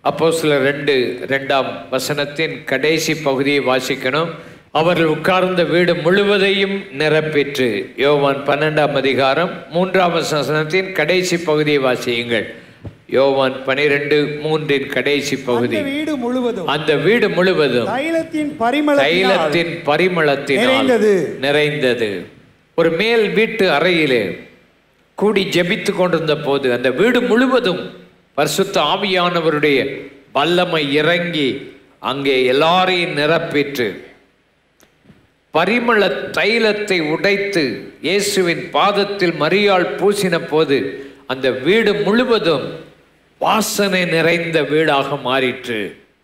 அப்போ சில ரெண்டு ரெண்டாம் வசனத்தின் கடைசி பகுதியை வாசிக்கணும் அவர்கள் உட்கார்ந்த வீடு முழுவதையும் நிரப்பிற்று யோவான் பன்னெண்டாம் அதிகாரம் மூன்றாம் வசனத்தின் கடைசி பகுதியை வாசியுங்கள் யோவான் பனிரெண்டு மூன்றின் கடைசி பகுதி அந்த வீடு முழுவதும் அந்த வீடு முழுவதும் தைலத்தின் பரிமளத்தினால் தைலத்தின் பரிமளத்தினால் நிறைந்தது. நிறைந்தது ஒரு மேல் வீட்டு அறையிலே கூடி ஜெபித்து கொண்டிருந்த போது அந்த வீடு முழுவதும் பரிசுத்த ஆவியானவருடைய வல்லமை இறங்கி அங்கே எல்லாரையும் நிரப்பிற்று பரிமள தைலத்தை உடைத்து இயேசுவின் பாதத்தில் மரியாள் பூசின போது அந்த வீடு முழுவதும் வாசனை நிறைந்த வீடாக மாறிற்று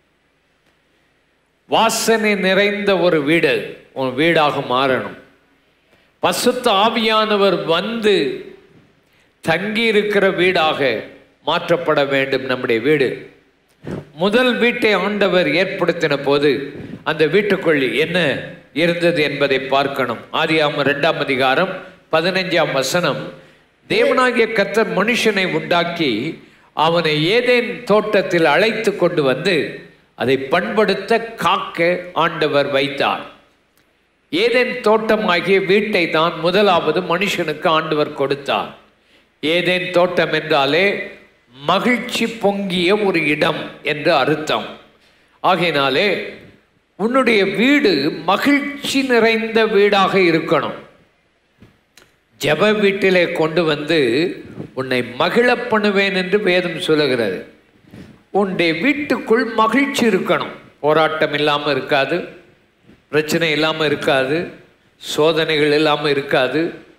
வாசனை நிறைந்த ஒரு வீடு உன் வீடாக மாறணும் பசுத்த ஆவியானவர் வந்து தங்கி இருக்கிற வீடாக மாற்றப்பட வேண்டும் நம்முடைய வீடு முதல் வீட்டை ஆண்டவர் ஏற்படுத்தின போது அந்த வீட்டுக்குள் என்ன இருந்தது என்பதை பார்க்கணும் ஆதியாம இரண்டாம் அதிகாரம் பதினைஞ்சாம் வசனம் தேவனாகிய கர்த்தர் மனுஷனை உண்டாக்கி அவனை ஏதேன் தோட்டத்தில் அழைத்து கொண்டு வந்து அதை பண்படுத்த காக்க ஆண்டவர் வைத்தார் ஏதேன் தோட்டமாகிய வீட்டை தான் முதலாவது மனுஷனுக்கு ஆண்டவர் கொடுத்தார் ஏதேன் தோட்டம் என்றாலே மகிழ்ச்சி பொங்கிய ஒரு இடம் என்று அர்த்தம் ஆகையினாலே உன்னுடைய வீடு மகிழ்ச்சி நிறைந்த வீடாக இருக்கணும் ஜெப வீட்டிலே கொண்டு வந்து உன்னை மகிழ பண்ணுவேன் என்று வேதம் சொல்லுகிறது உன்னுடைய வீட்டுக்குள் மகிழ்ச்சி இருக்கணும் போராட்டம் இல்லாமல் இருக்காது பிரச்சனை இல்லாமல் இருக்காது சோதனைகள் இல்லாமல் இருக்காது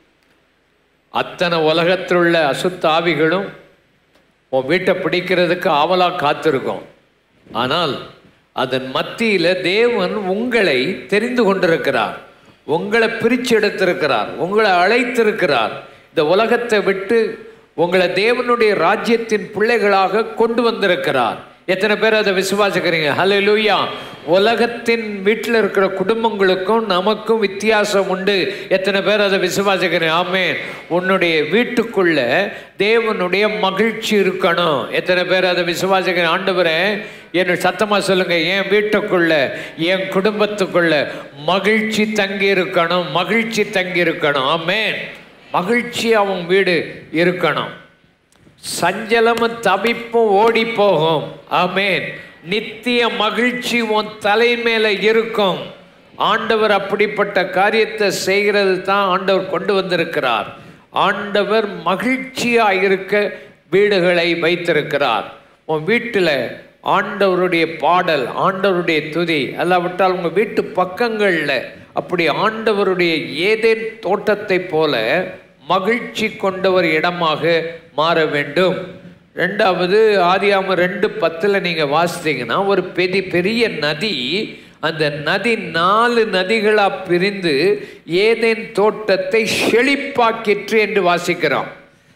அத்தனை உலகத்தில் உள்ள அசுத்த ஆவிகளும் உன் வீட்டை பிடிக்கிறதுக்கு ஆவலாக காத்திருக்கும் ஆனால் அதன் மத்தியில் தேவன் உங்களை தெரிந்து கொண்டிருக்கிறார் உங்களை பிரித்து எடுத்திருக்கிறார் உங்களை அழைத்திருக்கிறார் இந்த உலகத்தை விட்டு உங்களை தேவனுடைய ராஜ்யத்தின் பிள்ளைகளாக கொண்டு வந்திருக்கிறார் எத்தனை பேர் அதை விசுவாசிக்கிறீங்க ஹalleluya உலகத்தின் வீட்டில் இருக்கிற குடும்பங்களுக்கும் நமக்கும் வித்தியாசம் உண்டு எத்தனை பேர் அதை விசுவாசிக்கிறீங்க ஆமென் உன்னுடைய வீட்டுக்குள்ள தேவனுடைய மகிழ்ச்சி இருக்கணும் எத்தனை பேர் அதை விசுவாசிக்கிறேன் ஆண்டவரே என்ன சத்தமா சொல்லுங்க என் வீட்டுக்குள்ள என் குடும்பத்துக்குள்ள மகிழ்ச்சி தங்கி இருக்கணும் மகிழ்ச்சி தங்கி இருக்கணும் ஆமென் மகிழ்ச்சி அவன் வீடு இருக்கணும் சஞ்சலமும் தவிப்பும் ஓடி போகும் ஆமென் நித்திய மகிழ்ச்சி உன் தலை மேல இருக்கும் ஆண்டவர் அப்படிப்பட்ட காரியத்தை செய்கிறது தான் ஆண்டவர் கொண்டு வந்திருக்கிறார் ஆண்டவர் மகிழ்ச்சியா இருக்க வீடுகளை வைத்திருக்கிறார் உன் வீட்டில் ஆண்டவருடைய பாடல் ஆண்டவருடைய துதி அல்லாவிட்டால் உங்கள் வீட்டு பக்கங்களில் அப்படி ஆண்டவருடைய ஏதேன் தோட்டத்தை போல மகிழ்ச்சி கொண்ட ஒரு இடமாக மாற வேண்டும் ரெண்டாவது ஆதியாம ரெண்டு பத்தில் நீங்கள் வாசித்தீங்கன்னா ஒரு பெரிய பெரிய நதி அந்த நதி நாலு நதிகளாக பிரிந்து ஏதேன் தோட்டத்தை செழிப்பாக்கிற்று என்று வாசிக்கிறோம்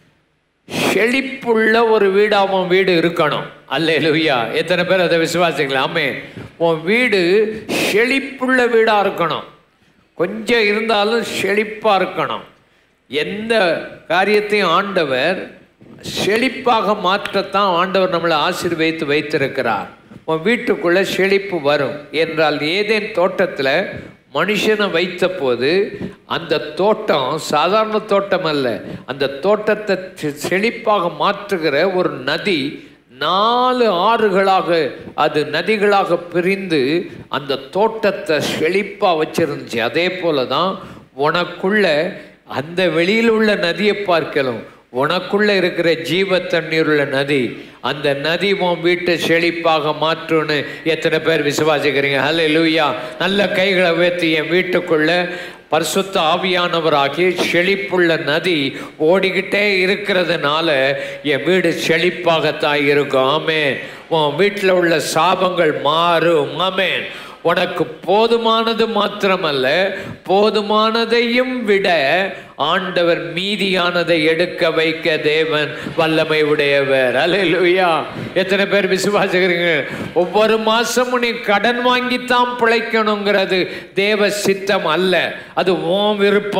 செழிப்புள்ள ஒரு வீடாக உன் வீடு இருக்கணும் அல்லேலூயா எத்தனை பேர் அதை விசுவாசிக்கலாம் ஆமே உன் வீடு செழிப்புள்ள வீடாக இருக்கணும் கொஞ்சம் இருந்தாலும் செழிப்பாக இருக்கணும் எந்த காரியத்தையும் ஆண்டவர் செழிப்பாக மாற்றத்தான் ஆண்டவர் நம்மளை ஆசீர்வதித்து வைத்திருக்கிறார் உன் வீட்டுக்குள்ளே செழிப்பு வரும் என்றால் ஏதேன் தோட்டத்தில் மனுஷனை வைத்த போது அந்த தோட்டம் சாதாரண தோட்டம் அல்ல அந்த தோட்டத்தை செ- செழிப்பாக மாற்றுகிற ஒரு நதி நாலு ஆறுகளாக அது நதிகளாக பிரிந்து அந்த தோட்டத்தை செழிப்பாக வச்சிருந்துச்சு அதே போல தான் உனக்குள்ள அந்த வெளியில் உள்ள நதியை பார்க்கலாம் உனக்குள்ள இருக்கிற ஜீவ தண்ணீர் உள்ள நதி அந்த நதி உன் வீட்டை செழிப்பாக மாற்றும்னு எத்தனை பேர் விசுவாசிக்கிறீங்க ஹலே லூயா நல்ல கைகளை உயர்த்தி என் வீட்டுக்குள்ள பரிசுத்த ஆவியானவராகி செழிப்புள்ள நதி ஓடிக்கிட்டே இருக்கிறதுனால என் வீடு செழிப்பாகத்தான் இருக்கும் ஆமென் உன் வீட்டில் உள்ள சாபங்கள் மாறும் ஆமென் உனக்கு போதுமானது மாத்திரமல்ல போதுமானதையும் விட ஆண்டவர் மீதியானதை எடுக்க வைக்க தேவன் வல்லமை உடையவர் அல்லேலூயா எத்தனை பேர் விசுவாசிக்கிறீங்க ஒவ்வொரு மாசமும் நீ கடன் வாங்கித்தான் பிழைக்கணுங்கிறது தேவ சித்தம் அல்ல அது உன் விருப்பம்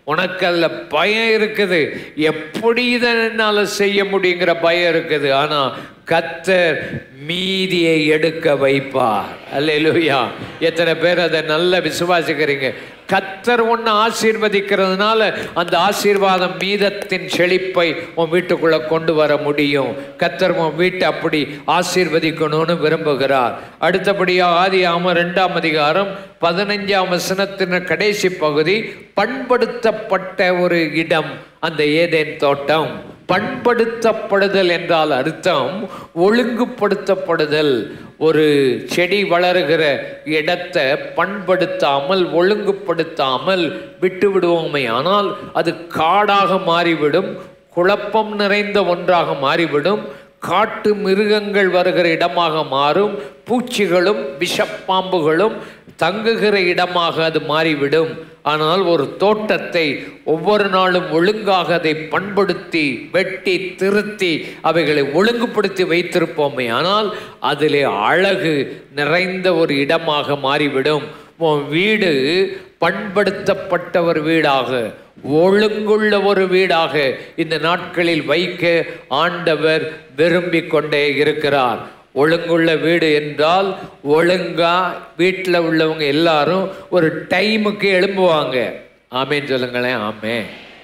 உனக்கு அதில் பயம் இருக்குது எப்படி இதை என்னால் செய்ய முடியுங்கிற பயம் இருக்குது ஆனால் கத்தர் மீதியை எடுக்க வைப்பார் அல்லேலூயா எத்தனை பேர் அதை நல்லா விசுவாசிக்கிறீங்க கத்தர் ஒன்று ஆசீர்வதிக்கிறதுனால அந்த ஆசீர்வாதம் மீதத்தின் செழிப்பை உன் வீட்டுக்குள்ள கொண்டு வர முடியும் கத்தர் உன் வீட்டை அப்படி ஆசீர்வதிக்கணும்னு விரும்புகிறார் அடுத்தபடியா ஆதி ஆம ரெண்டாம் அதிகாரம் பதினஞ்சாம் வசனத்தின் கடைசி பகுதி பண்படுத்தப்பட்ட ஒரு இடம் அந்த ஏதேன் தோட்டம் பண்படுத்தப்படுதல் என்றால் அர்த்தம் ஒழுங்குபடுத்தப்படுதல் ஒரு செடி வளருகிற இடத்தை பண்படுத்தாமல் ஒழுங்குபடுத்தாமல் விட்டு விடுவோமே ஆனால் அது காடாக மாறிவிடும் குழப்பம் நிறைந்த ஒன்றாக மாறிவிடும் காட்டு மிருகங்கள் வருகிற இடமாக மாறும் பூச்சிகளும் விஷப்பாம்புகளும் தங்குகிற இடமாக அது மாறிவிடும் ஆனால் ஒரு தோட்டத்தை ஒவ்வொரு நாளும் ஒழுங்காக அதை பண்படுத்தி வெட்டி திருத்தி அவைகளை ஒழுங்குபடுத்தி வைத்திருப்போமே ஆனால் அதிலே அழகு நிறைந்த ஒரு இடமாக மாறிவிடும் உன் வீடு பண்படுத்தப்பட்ட ஒரு வீடாக ஒழுங்குள்ள ஒரு வீடாக இந்த நாட்களில் வைக்க ஆண்டவர் விரும்பிக் கொண்டே இருக்கிறார் ஒழுங்குள்ள வீடு என்றால் ஒழுங்கா வீட்டில் உள்ளவங்க எல்லாரும் ஒரு டைமுக்கு எழும்புவாங்க ஆமேன்னு சொல்லுங்களேன் ஆமே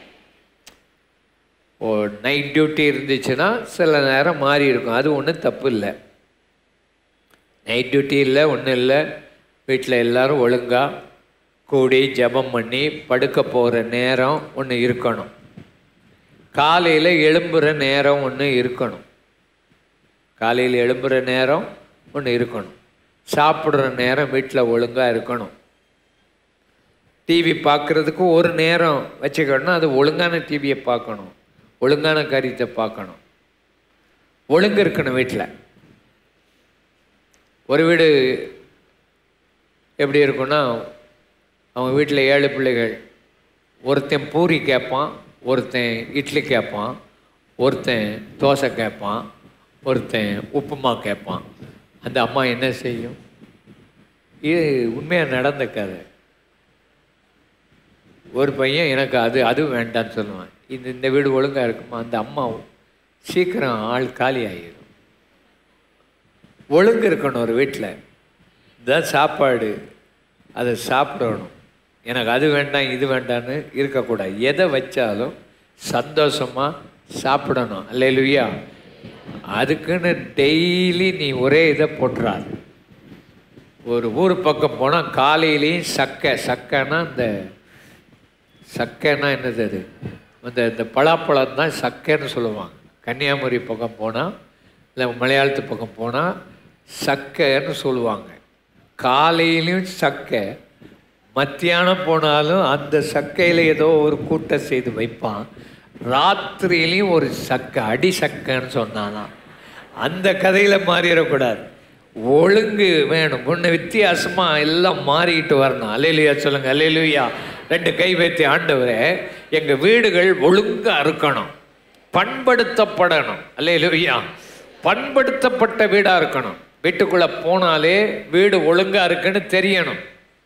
ஓ நைட் டியூட்டி இருந்துச்சுன்னா சில நேரம் மாறி இருக்கும் அது ஒன்றும் தப்பு இல்லை நைட் டியூட்டி இல்லை ஒன்றும் இல்லை வீட்டில் எல்லாரும் ஒழுங்கா கூடி ஜெபம் பண்ணி படுக்க போகிற நேரம் ஒன்று இருக்கணும் காலையில் எழும்புகிற நேரம் ஒன்று இருக்கணும் காலையில் எழும்புகிற நேரம் ஒன்று இருக்கணும் சாப்பிட்ற நேரம் வீட்டில் ஒழுங்காக இருக்கணும் டிவி பார்க்குறதுக்கு ஒரு நேரம் வச்சுக்கணும் அது ஒழுங்கான டிவியை பார்க்கணும் ஒழுங்கான காரியத்தை பார்க்கணும் ஒழுங்கு இருக்கணும் வீட்டில் ஒரு வீடு எப்படி இருக்குன்னா அவங்க வீட்டில் ஏழு பிள்ளைகள் ஒருத்தன் பூரி கேட்பான் ஒருத்தன் இட்லி கேட்பான் ஒருத்தன் தோசை கேட்பான் ஒருத்தன் உப்புமா கேட்பான் அந்த அம்மா என்ன செய்யும் இது உண்மையாக நடந்த கதை ஒரு பையன் எனக்கு அது அது வேண்டான்னு சொல்லுவான் இந்த இந்த வீடு ஒழுங்காக இருக்குமா அந்த அம்மா சீக்கிரம் ஆள் காலி ஆகிடும் ஒழுங்கு இருக்கணும் ஒரு வீட்டில் இதான் சாப்பாடு அதை சாப்பிடணும் எனக்கு அது வேண்டாம் இது வேண்டான்னு இருக்கக்கூடாது எதை வச்சாலும் சந்தோஷமாக சாப்பிடணும் அல்லையா அதுக்குன்னு டெய்லி நீ ஒரே இதை போட்டுறாது ஒரு ஊர் பக்கம் போனால் காலையிலையும் சக்கை சக்கைன்னா இந்த சக்கைன்னா என்னது அது அந்த இந்த பலாப்பழம் தான் சக்கைன்னு சொல்லுவாங்க கன்னியாகுமரி பக்கம் போனால் இல்லை மலையாளத்து பக்கம் போனால் சக்கைன்னு சொல்லுவாங்க காலையிலையும் சக்கை மத்தியானம் போனாலும் அந்த சக்கையில் ஏதோ ஒரு கூட்டை செய்து வைப்பான் ராத்திரியிலையும் ஒரு சக்கை அடி சக்கைன்னு சொன்னாலாம் அந்த கதையில் மாறிடக்கூடாது ஒழுங்கு வேணும் ஒன்று வித்தியாசமாக எல்லாம் மாறிக்கிட்டு வரணும் அலையிலுயா சொல்லுங்க அலையிலுயா ரெண்டு கை வைத்து ஆண்டவரே எங்கள் வீடுகள் ஒழுங்காக இருக்கணும் பண்படுத்தப்படணும் அல்லையிலுயா பண்படுத்தப்பட்ட வீடாக இருக்கணும் வீட்டுக்குள்ளே போனாலே வீடு ஒழுங்காக இருக்குன்னு தெரியணும்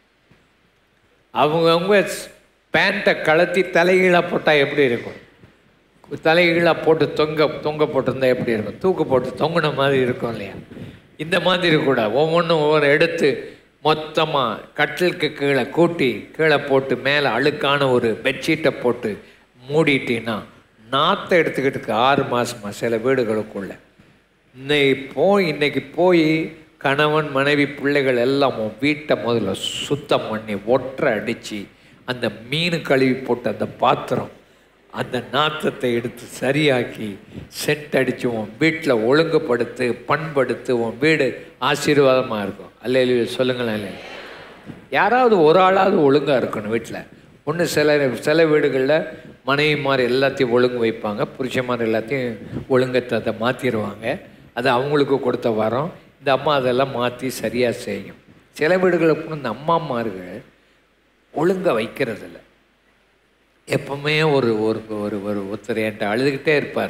அவங்கவுங்க பேண்ட்டை கழட்டி தலைகீழாக போட்டால் எப்படி இருக்கும் தலைகீழாக போட்டு தொங்க தொங்க போட்டிருந்தா எப்படி இருக்கும் தூக்கு போட்டு தொங்குன மாதிரி இருக்கும் இல்லையா இந்த மாதிரி கூட ஒவ்வொன்றும் ஒவ்வொரு எடுத்து மொத்தமாக கட்டிலுக்கு கீழே கூட்டி கீழே போட்டு மேலே அழுக்கான ஒரு பெட்ஷீட்டை போட்டு மூடிட்டீங்கன்னா நாற்றை எடுத்துக்கிட்டு ஆறு மாதமா சில வீடுகளுக்குள்ள இன்னைக்கு போய் இன்னைக்கு போய் கணவன் மனைவி பிள்ளைகள் எல்லாம் உன் வீட்டை முதல்ல சுத்தம் பண்ணி ஒற்றை அடித்து அந்த மீன் கழுவி போட்ட அந்த பாத்திரம் அந்த நாத்தத்தை எடுத்து சரியாக்கி செட் அடித்து உன் வீட்டில் ஒழுங்குபடுத்து பண்படுத்து உன் வீடு ஆசீர்வாதமாக இருக்கும் அல்ல சொல்லுங்களேன் இல்லை யாராவது ஒரு ஆளாவது ஒழுங்காக இருக்கணும் வீட்டில் ஒன்று சில சில வீடுகளில் மனைவிமார் எல்லாத்தையும் ஒழுங்கு வைப்பாங்க புருஷன்மார் எல்லாத்தையும் ஒழுங்கத்தை மாற்றிடுவாங்க அது அவங்களுக்கு கொடுத்த வரம் இந்த அம்மா அதெல்லாம் மாற்றி சரியாக செய்யும் சில வீடுகளுக்கு இந்த அம்மாமார்கள் ஒழுங்காக வைக்கிறதில்ல எப்பவுமே ஒரு ஒரு ஒரு ஒரு ஒருத்தர் என்கிட்ட அழுதுகிட்டே இருப்பார்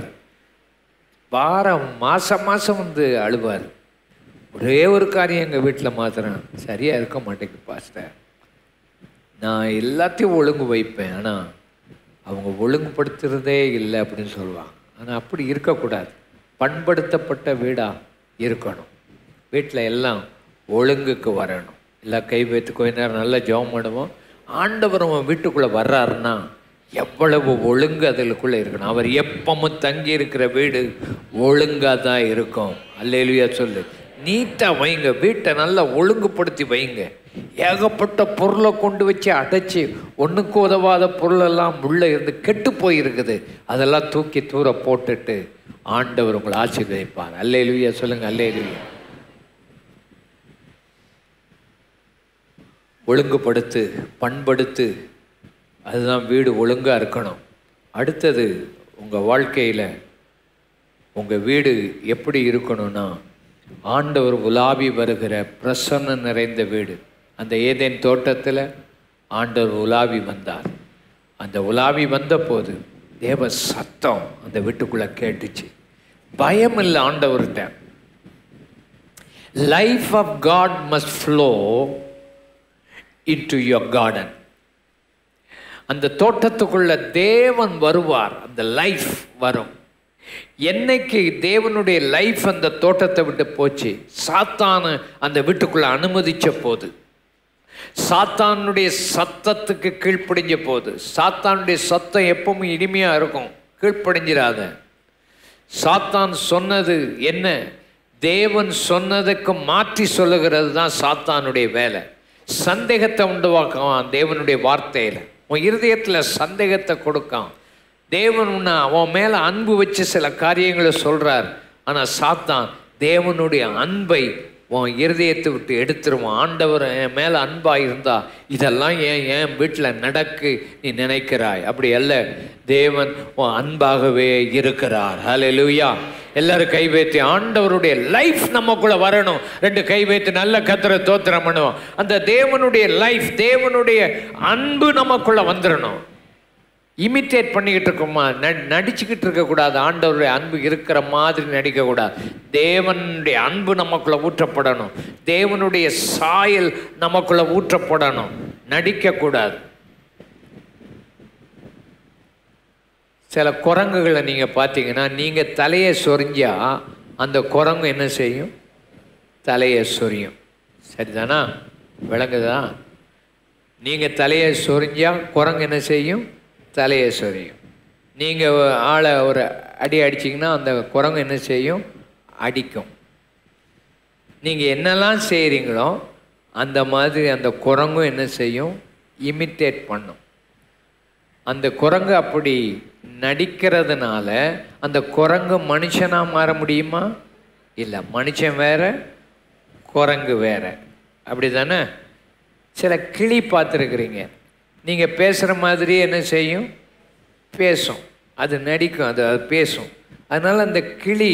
வாரம் மாதம் மாதம் வந்து அழுவார் ஒரே ஒரு காரியம் எங்கள் வீட்டில் மாத்திரம் சரியாக இருக்க மாட்டேங்குது பாஸ்டர் நான் எல்லாத்தையும் ஒழுங்கு வைப்பேன் ஆனால் அவங்க ஒழுங்குபடுத்துறதே இல்லை அப்படின்னு சொல்லுவாங்க ஆனால் அப்படி இருக்கக்கூடாது பண்படுத்தப்பட்ட வீடாக இருக்கணும் வீட்டில் எல்லாம் ஒழுங்குக்கு வரணும் எல்லாம் கை வைத்து கொஞ்ச நேரம் நல்லா ஜெபம் பண்ணுவோம் ஆண்டவர் அவன் வீட்டுக்குள்ளே வர்றாருன்னா எவ்வளவு ஒழுங்கு அதுக்குள்ளே இருக்கணும் அவர் எப்பவும் தங்கி இருக்கிற வீடு ஒழுங்காக தான் இருக்கும் அல்லேலுயா சொல்லு நீட்டாக வைங்க வீட்டை நல்லா ஒழுங்குபடுத்தி வைங்க ஏகப்பட்ட பொருளை கொண்டு வச்சு அடைச்சி ஒன்றுக்கு உதவாத பொருளெல்லாம் உள்ளே இருந்து கெட்டு போயிருக்குது அதெல்லாம் தூக்கி தூர போட்டுட்டு ஆண்டவர் உங்களை ஆசீர்வதிப்பார் அல்லேலுயா சொல்லுங்க அல்லேலுயா ஒழுங்குபடுத்து பண்படுத்து அதுதான் வீடு ஒழுங்காக இருக்கணும் அடுத்தது உங்கள் வாழ்க்கையில் உங்கள் வீடு எப்படி இருக்கணும்னா ஆண்டவர் உலாவி வருகிற பிரசன்னம் நிறைந்த வீடு அந்த ஏதேன் தோட்டத்தில் ஆண்டவர் உலாவி வந்தார் அந்த உலாவி வந்தபோது தேவ சத்தம் அந்த வீட்டுக்குள்ளே கேட்டுச்சு பயம் இல்லை ஆண்டவர்கிட்ட life of God must flow into your garden அந்த தோட்டத்துக்குள்ள தேவன் வருவார் அந்த லைஃப் வரும் என்னைக்கு தேவனுடைய லைஃப் அந்த தோட்டத்தை விட்டு போச்சு சாத்தானு அந்த வீட்டுக்குள்ள அனுமதிச்ச போது சாத்தானுடைய சத்தத்துக்கு கீழ்ப்படிஞ்ச போது சாத்தானுடைய சத்தம் எப்பவும் இனிமையா இருக்கும் கீழ்ப்படிஞ்சிடாத சாத்தான் சொன்னது என்ன தேவன் சொன்னதுக்கு மாற்றி சொல்லுகிறது தான் சாத்தானுடைய வேலை சந்தேகத்தை உண்டுவாக்குவான் தேவனுடைய வார்த்தையில் உன் இருதயத்தில் சந்தேகத்தை கொடுக்கான் தேவன் உன்னை அவன் மேலே அன்பு வச்சு சில காரியங்களை சொல்கிறார் ஆனால் சாத்தான் தேவனுடைய அன்பை உன் இருதயத்தை விட்டு எடுத்துருவான் ஆண்டவர் என் மேலே அன்பாக இருந்தா இதெல்லாம் ஏன் ஏன் வீட்டில் நடக்கு நீ நினைக்கிறாய் அப்படி அல்ல தேவன் உன் அன்பாகவே இருக்கிறார் ஹalleluya எல்லாரும் கை வைத்து ஆண்டவருடைய லைஃப் நமக்குள்ள வரணும் ரெண்டு கை வைத்து நல்ல கத்திர தோத்திரம் பண்ணுவோம் அந்த தேவனுடைய லைஃப் தேவனுடைய அன்பு நமக்குள்ள வந்துடணும் இமிட்டேட் பண்ணிக்கிட்டு இருக்கோமா ந நடிச்சுக்கிட்டு இருக்கக்கூடாது ஆண்டவருடைய அன்பு இருக்கிற மாதிரி நடிக்கக்கூடாது தேவனுடைய அன்பு நமக்குள்ள ஊற்றப்படணும் தேவனுடைய சாயல் நமக்குள்ள ஊற்றப்படணும் நடிக்கக்கூடாது சில குரங்குகளை நீங்கள் பார்த்தீங்கன்னா நீங்கள் தலையை சொரிஞ்சா அந்த குரங்கு என்ன செய்யும் தலையை சொரியும் சரிதானா விளங்குதா நீங்கள் தலையை சொரிஞ்சா குரங்கு என்ன செய்யும் தலையை சொரியும் நீங்கள் ஆளை ஒரு அடி அடிச்சிங்கன்னா அந்த குரங்கு என்ன செய்யும் அடிக்கும் நீங்கள் என்னெல்லாம் செய்கிறீங்களோ அந்த மாதிரி அந்த குரங்கும் என்ன செய்யும் இமிட்டேட் பண்ணும் அந்த குரங்கு அப்படி நடிக்கிறதுனால அந்த குரங்கு மனுஷனாக மாற முடியுமா இல்லை மனுஷன் வேற குரங்கு வேற அப்படி தானே சில கிளி பார்த்துருக்குறீங்க நீங்கள் பேசுகிற மாதிரி என்ன செய்யும் பேசும் அது நடிக்கும் அது அது பேசும் அதனால் அந்த கிளி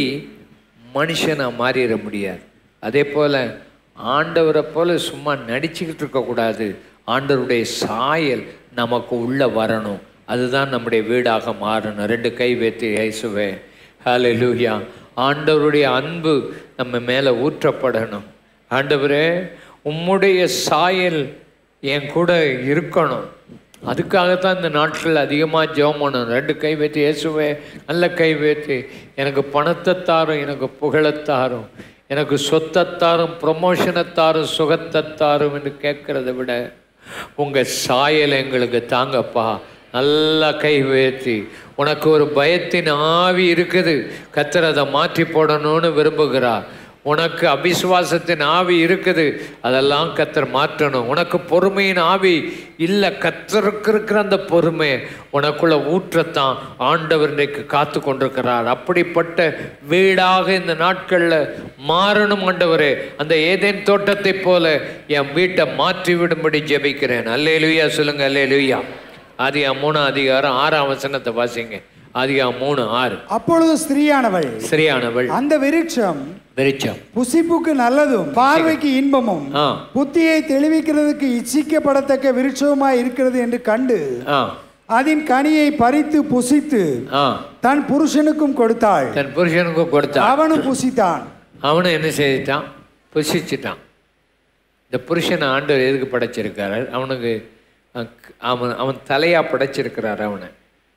மனுஷனாக மாறிட முடியாது அதே போல் ஆண்டவரை போல் சும்மா நடிச்சுக்கிட்டு இருக்கக்கூடாது ஆண்டவருடைய சாயல் நமக்கு உள்ளே வரணும் அதுதான் நம்முடைய வீடாக மாறணும் ரெண்டு கை வைத்து இயேசுவே ஹalleluya ஆண்டவருடைய அன்பு நம்ம மேலே ஊற்றப்படணும் ஆண்டவரே உம்முடைய சாயல் என் கூட இருக்கணும் அதுக்காகத்தான் இந்த நாட்கள் அதிகமாக ஜெபம் பண்ணணும் ரெண்டு கை வைத்து இயேசுவே நல்ல கை வைத்து எனக்கு பணத்தை தாரும் எனக்கு புகழத்தாரும் எனக்கு சொத்தத்தாரும் ப்ரொமோஷனத்தாரும் சுகத்தத்தாரும் என்று கேட்கறத விட உங்கள் சாயல் எங்களுக்கு தாங்கப்பா நல்லா கை உயர்த்தி உனக்கு ஒரு பயத்தின் ஆவி இருக்குது கத்தர் அதை மாற்றி போடணும்னு விரும்புகிறார் உனக்கு அவிசுவாசத்தின் ஆவி இருக்குது அதெல்லாம் கத்தர் மாற்றணும் உனக்கு பொறுமையின் ஆவி இல்லை கத்தருக்கு இருக்கிற அந்த பொறுமை உனக்குள்ள ஊற்றத்தான் ஆண்டவர் இன்றைக்கு காத்து கொண்டிருக்கிறார் அப்படிப்பட்ட வீடாக இந்த நாட்களில் மாறணும் ஆண்டவரே அந்த ஏதேன் தோட்டத்தை போல என் வீட்டை மாற்றி விடும்படி ஜெபிக்கிறேன் அல்லேலுயா சொல்லுங்க அல்லேலுயா ஆதியா மூணாம் அதிகாரம் ஆறாம் வசனத்தை வாசிங்க ஆதியா மூணு ஆறு அப்பொழுது ஸ்திரீயானவள் சரியானவள் அந்த விருட்சம் விருட்சம் புசிப்புக்கு நல்லதும் பார்வைக்கு இன்பமும் ஆ புத்தியை தெளிவிக்கிறதுக்கு இச்சிக்கப்படத்தக்க விருட்சமாய் இருக்கிறது என்று கண்டு ஆ அதன் கனியை பறித்து புசித்து ஆ தன் புருஷனுக்கும் கொடுத்தாள் தன் புருஷனுக்கு கொடுத்தான் அவனும் புசித்தான் அவனும் என்ன செய்துட்டான் புசிச்சிட்டான் இந்த புருஷனை ஆண்டவர் எதுக்கு படைச்சிருக்காரு அவனுக்கு அஹ், அவன் அவன் தலையாக படைச்சிருக்கிறார் அவனை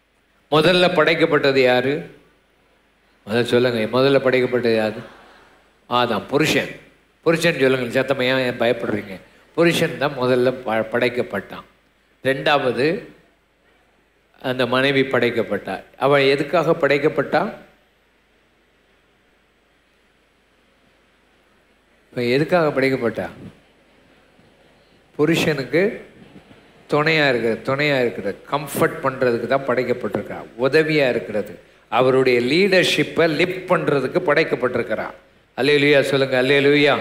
முதல்ல படைக்கப்பட்டது யாரு முதல்ல சொல்லுங்க முதல்ல படைக்கப்பட்டது யாரு ஆதாம் புருஷன் புருஷன் சொல்லுங்க சத்தமா ஏன் ஏன் பயப்படுறீங்க புருஷன் தான் முதல்ல ப படைக்கப்பட்டான் ரெண்டாவது அந்த மனைவி படைக்கப்பட்டா அவள் எதுக்காக படைக்கப்பட்டா இப்போ எதுக்காக படைக்கப்பட்டா புருஷனுக்கு துணையாக இருக்கிறது துணையாக இருக்கிறது கம்ஃபர்ட் பண்ணுறதுக்கு தான் படைக்கப்பட்டிருக்கா உதவியாக இருக்கிறது அவருடைய லீடர்ஷிப்பை லிஃப்ட் பண்ணுறதுக்கு படைக்கப்பட்டிருக்கிறா அல்லேலுயா சொல்லுங்கள் அல்லேலுயா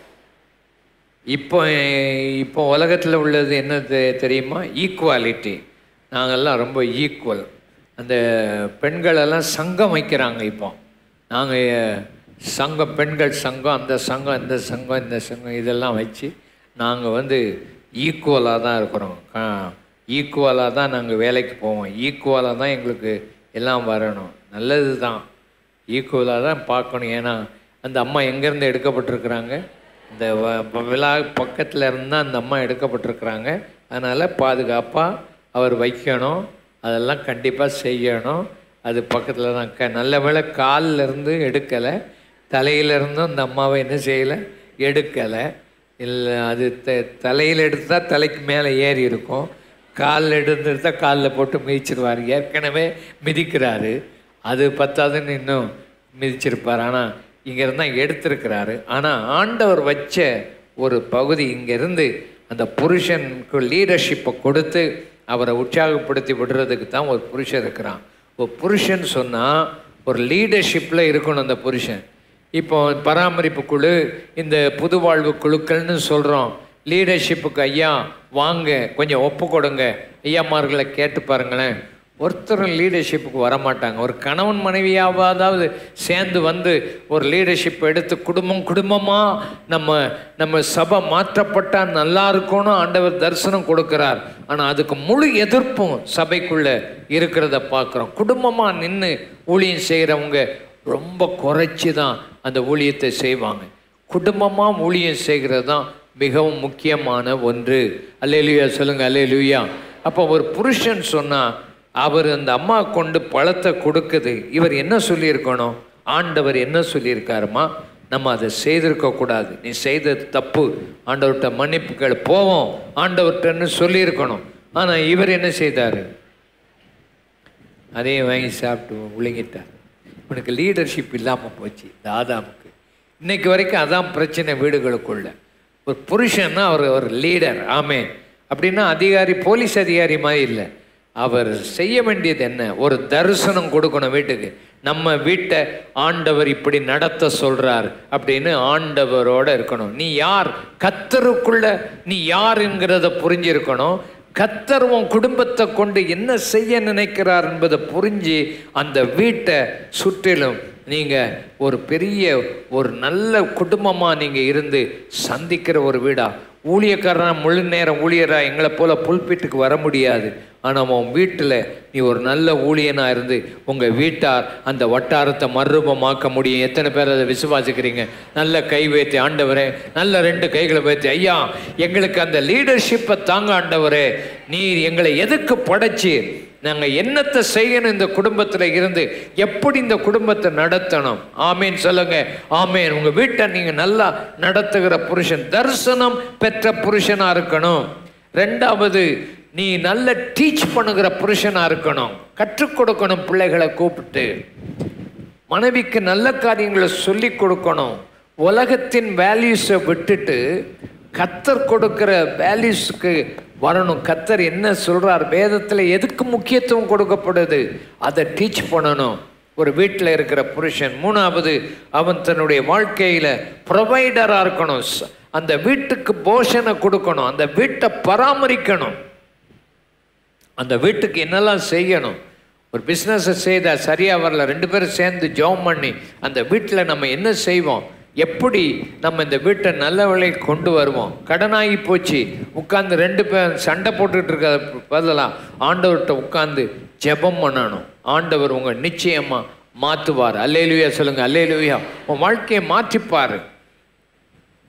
இப்போ இப்போ உலகத்தில் உள்ளது என்ன தெ- தெரியுமா ஈக்குவாலிட்டி நாங்கள்லாம் ரொம்ப ஈக்குவல் அந்த பெண்களெல்லாம் சங்கம் வைக்கிறாங்க இப்போ நாங்கள் சங்கம் பெண்கள் சங்கம் அந்த சங்கம் இந்த சங்கம் இந்த சங்கம் இதெல்லாம் வச்சு நாங்கள் வந்து ஈக்குவலாக தான் இருக்கிறோம் ஈக்குவலாக தான் நாங்கள் வேலைக்கு போவோம் ஈக்குவலாக தான் எங்களுக்கு எல்லாம் வரணும் நல்லது தான் ஈக்குவலாக தான் பார்க்கணும் ஏன்னா அந்த அம்மா எங்கேருந்து எடுக்கப்பட்டிருக்கிறாங்க இந்த வ- வ- விழா பக்கத்தில் இருந்து தான் அந்த அம்மா எடுக்கப்பட்டிருக்கிறாங்க அதனால் பாதுகாப்பாக அவர் வைக்கணும் அதெல்லாம் கண்டிப்பாக செய்யணும் அது பக்கத்தில் தான் க நல்ல வேளை கால்ல இருந்து எடுக்கலை தலையிலேருந்தும் அந்த அம்மாவை என்ன செய்யலை எடுக்கலை இல்லை அது த தலையில் எடுத்தால் தலைக்கு மேலே ஏறி இருக்கும் காலில் எடுத்துருந்தா காலில் போட்டு மிதிச்சிருவார் ஏற்கனவே மிதிக்கிறாரு அது பத்தாதுன்னு இன்னும் மிதிச்சிருப்பார் ஆனால் இங்கேருந்து தான் எடுத்திருக்கிறாரு ஆனால் ஆண்டவர் வச்ச ஒரு பகுதி இங்கேருந்து அந்த புருஷனுக்கு லீடர்ஷிப்பை கொடுத்து அவரை உற்சாகப்படுத்தி விடுறதுக்கு தான் ஒரு புருஷன் இருக்கிறான் ஒரு புருஷன் சொன்னால் ஒரு லீடர்ஷிப்பில் இருக்கணும் அந்த புருஷன் இப்போ பராமரிப்பு குழு இந்த புது வாழ்வு குழுக்கள்னு சொல்கிறோம் லீடர்ஷிப்புக்கு ஐயா வாங்க கொஞ்சம் ஒப்பு கொடுங்க ஐயாமார்களை கேட்டு பாருங்களேன் ஒருத்தரும் லீடர்ஷிப்புக்கு வரமாட்டாங்க ஒரு கணவன் மனைவியாவதாவது சேர்ந்து வந்து ஒரு லீடர்ஷிப் எடுத்து குடும்பம் குடும்பமாக நம்ம நம்ம சபை மாற்றப்பட்டால் நல்லா இருக்கும்னு ஆண்டவர் தரிசனம் கொடுக்கிறார் ஆனால் அதுக்கு முழு எதிர்ப்பும் சபைக்குள்ளே இருக்கிறத பார்க்குறோம் குடும்பமாக நின்று ஊழியம் செய்கிறவங்க ரொம்ப குறைச்சி தான் அந்த ஊழியத்தை செய்வாங்க குடும்பமாக ஊழியம் செய்கிறது தான் மிகவும் முக்கியமான ஒன்று அல்லேலுயா சொல்லுங்கள் அல்லேலுயா அப்போ ஒரு புருஷன் சொன்னால் அவர் அந்த அம்மா கொண்டு பழத்தை கொடுக்குது இவர் என்ன சொல்லியிருக்கணும் ஆண்டவர் என்ன சொல்லியிருக்காருமா நம்ம அதை செய்திருக்க கூடாது நீ செய்தது தப்பு ஆண்டவர்கிட்ட மன்னிப்புகள் போவோம் ஆண்டவர்கிட்டன்னு சொல்லியிருக்கணும் ஆனால் இவர் என்ன செய்தார் அதையும் வாங்கி சாப்பிட்டு விழுங்கிட்டார் இவனுக்கு லீடர்ஷிப் இல்லாமல் போச்சு இந்த ஆதாமுக்கு இன்னைக்கு வரைக்கும் அதான் பிரச்சனை வீடுகளுக்குள்ள ஒரு புருஷன்னா அவர் ஒரு லீடர் ஆமே அப்படின்னா அதிகாரி போலீஸ் அதிகாரி மாதிரி இல்லை அவர் செய்ய வேண்டியது என்ன ஒரு தரிசனம் கொடுக்கணும் வீட்டுக்கு நம்ம வீட்டை ஆண்டவர் இப்படி நடத்த சொல்றார் அப்படின்னு ஆண்டவரோட இருக்கணும் நீ யார் கத்தருக்குள்ள நீ யாருங்கிறத புரிஞ்சிருக்கணும் கத்தர் உன் குடும்பத்தை கொண்டு என்ன செய்ய நினைக்கிறார் என்பதை புரிஞ்சு அந்த வீட்டை சுற்றிலும் நீங்கள் ஒரு பெரிய ஒரு நல்ல குடும்பமாக நீங்கள் இருந்து சந்திக்கிற ஒரு வீடா ஊழியக்காரனா முழு நேரம் ஊழியரா எங்களை போல புல்பிட்டுக்கு வர முடியாது ஆனால் உன் வீட்டில் நீ ஒரு நல்ல ஊழியனாக இருந்து உங்கள் வீட்டார் அந்த வட்டாரத்தை மறுரூபமாக்க முடியும் எத்தனை பேர் அதை விசுவாசிக்கிறீங்க நல்ல கை வைத்து ஆண்டவரே நல்ல ரெண்டு கைகளை வைத்து ஐயா எங்களுக்கு அந்த லீடர்ஷிப்பை தாங்க ஆண்டவரே நீர் எங்களை எதுக்கு படைச்சி நாங்கள் என்னத்தை செய்யணும் இந்த குடும்பத்தில் இருந்து எப்படி இந்த குடும்பத்தை நடத்தணும் ஆமேன் சொல்லுங்க ஆமேன் உங்கள் வீட்டை நீங்கள் நல்லா நடத்துகிற புருஷன் தரிசனம் பெற்ற புருஷனாக இருக்கணும் ரெண்டாவது நீ நல்ல டீச் பண்ணுகிற புருஷனாக இருக்கணும் கற்றுக் கொடுக்கணும் பிள்ளைகளை கூப்பிட்டு மனைவிக்கு நல்ல காரியங்களை சொல்லி கொடுக்கணும் உலகத்தின் வேல்யூஸை விட்டுட்டு கத்தர் கொடுக்கிற வேல்யூஸ்க்கு வரணும் கத்தர் என்ன சொல்றார் வேதத்தில் எதுக்கு முக்கியத்துவம் கொடுக்கப்படுது அதை டீச் பண்ணணும் ஒரு வீட்டில் இருக்கிற புருஷன் மூணாவது அவன் தன்னுடைய வாழ்க்கையில் ப்ரொவைடராக இருக்கணும் ச- அந்த வீட்டுக்கு போஷனை கொடுக்கணும் அந்த வீட்டை பராமரிக்கணும் அந்த வீட்டுக்கு என்னெல்லாம் செய்யணும் ஒரு பிஸ்னஸை செய்தால் சரியாக வரல ரெண்டு பேரும் சேர்ந்து ஜெபம் பண்ணி அந்த வீட்டில் நம்ம என்ன செய்வோம் எப்படி நம்ம இந்த வீட்டை நல்ல விலைக்கு கொண்டு வருவோம் கடனாகி போச்சு உட்காந்து ரெண்டு பேர் சண்டை போட்டுட்டு இருக்க பதிலாக ஆண்டவர்கிட்ட உட்காந்து ஜெபம் பண்ணணும் ஆண்டவர் உங்கள் நிச்சயமாக மாற்றுவார் அல்லேலுயா சொல்லுங்கள் அல்லேலுயா உன் வாழ்க்கையை மாற்றிப்பார்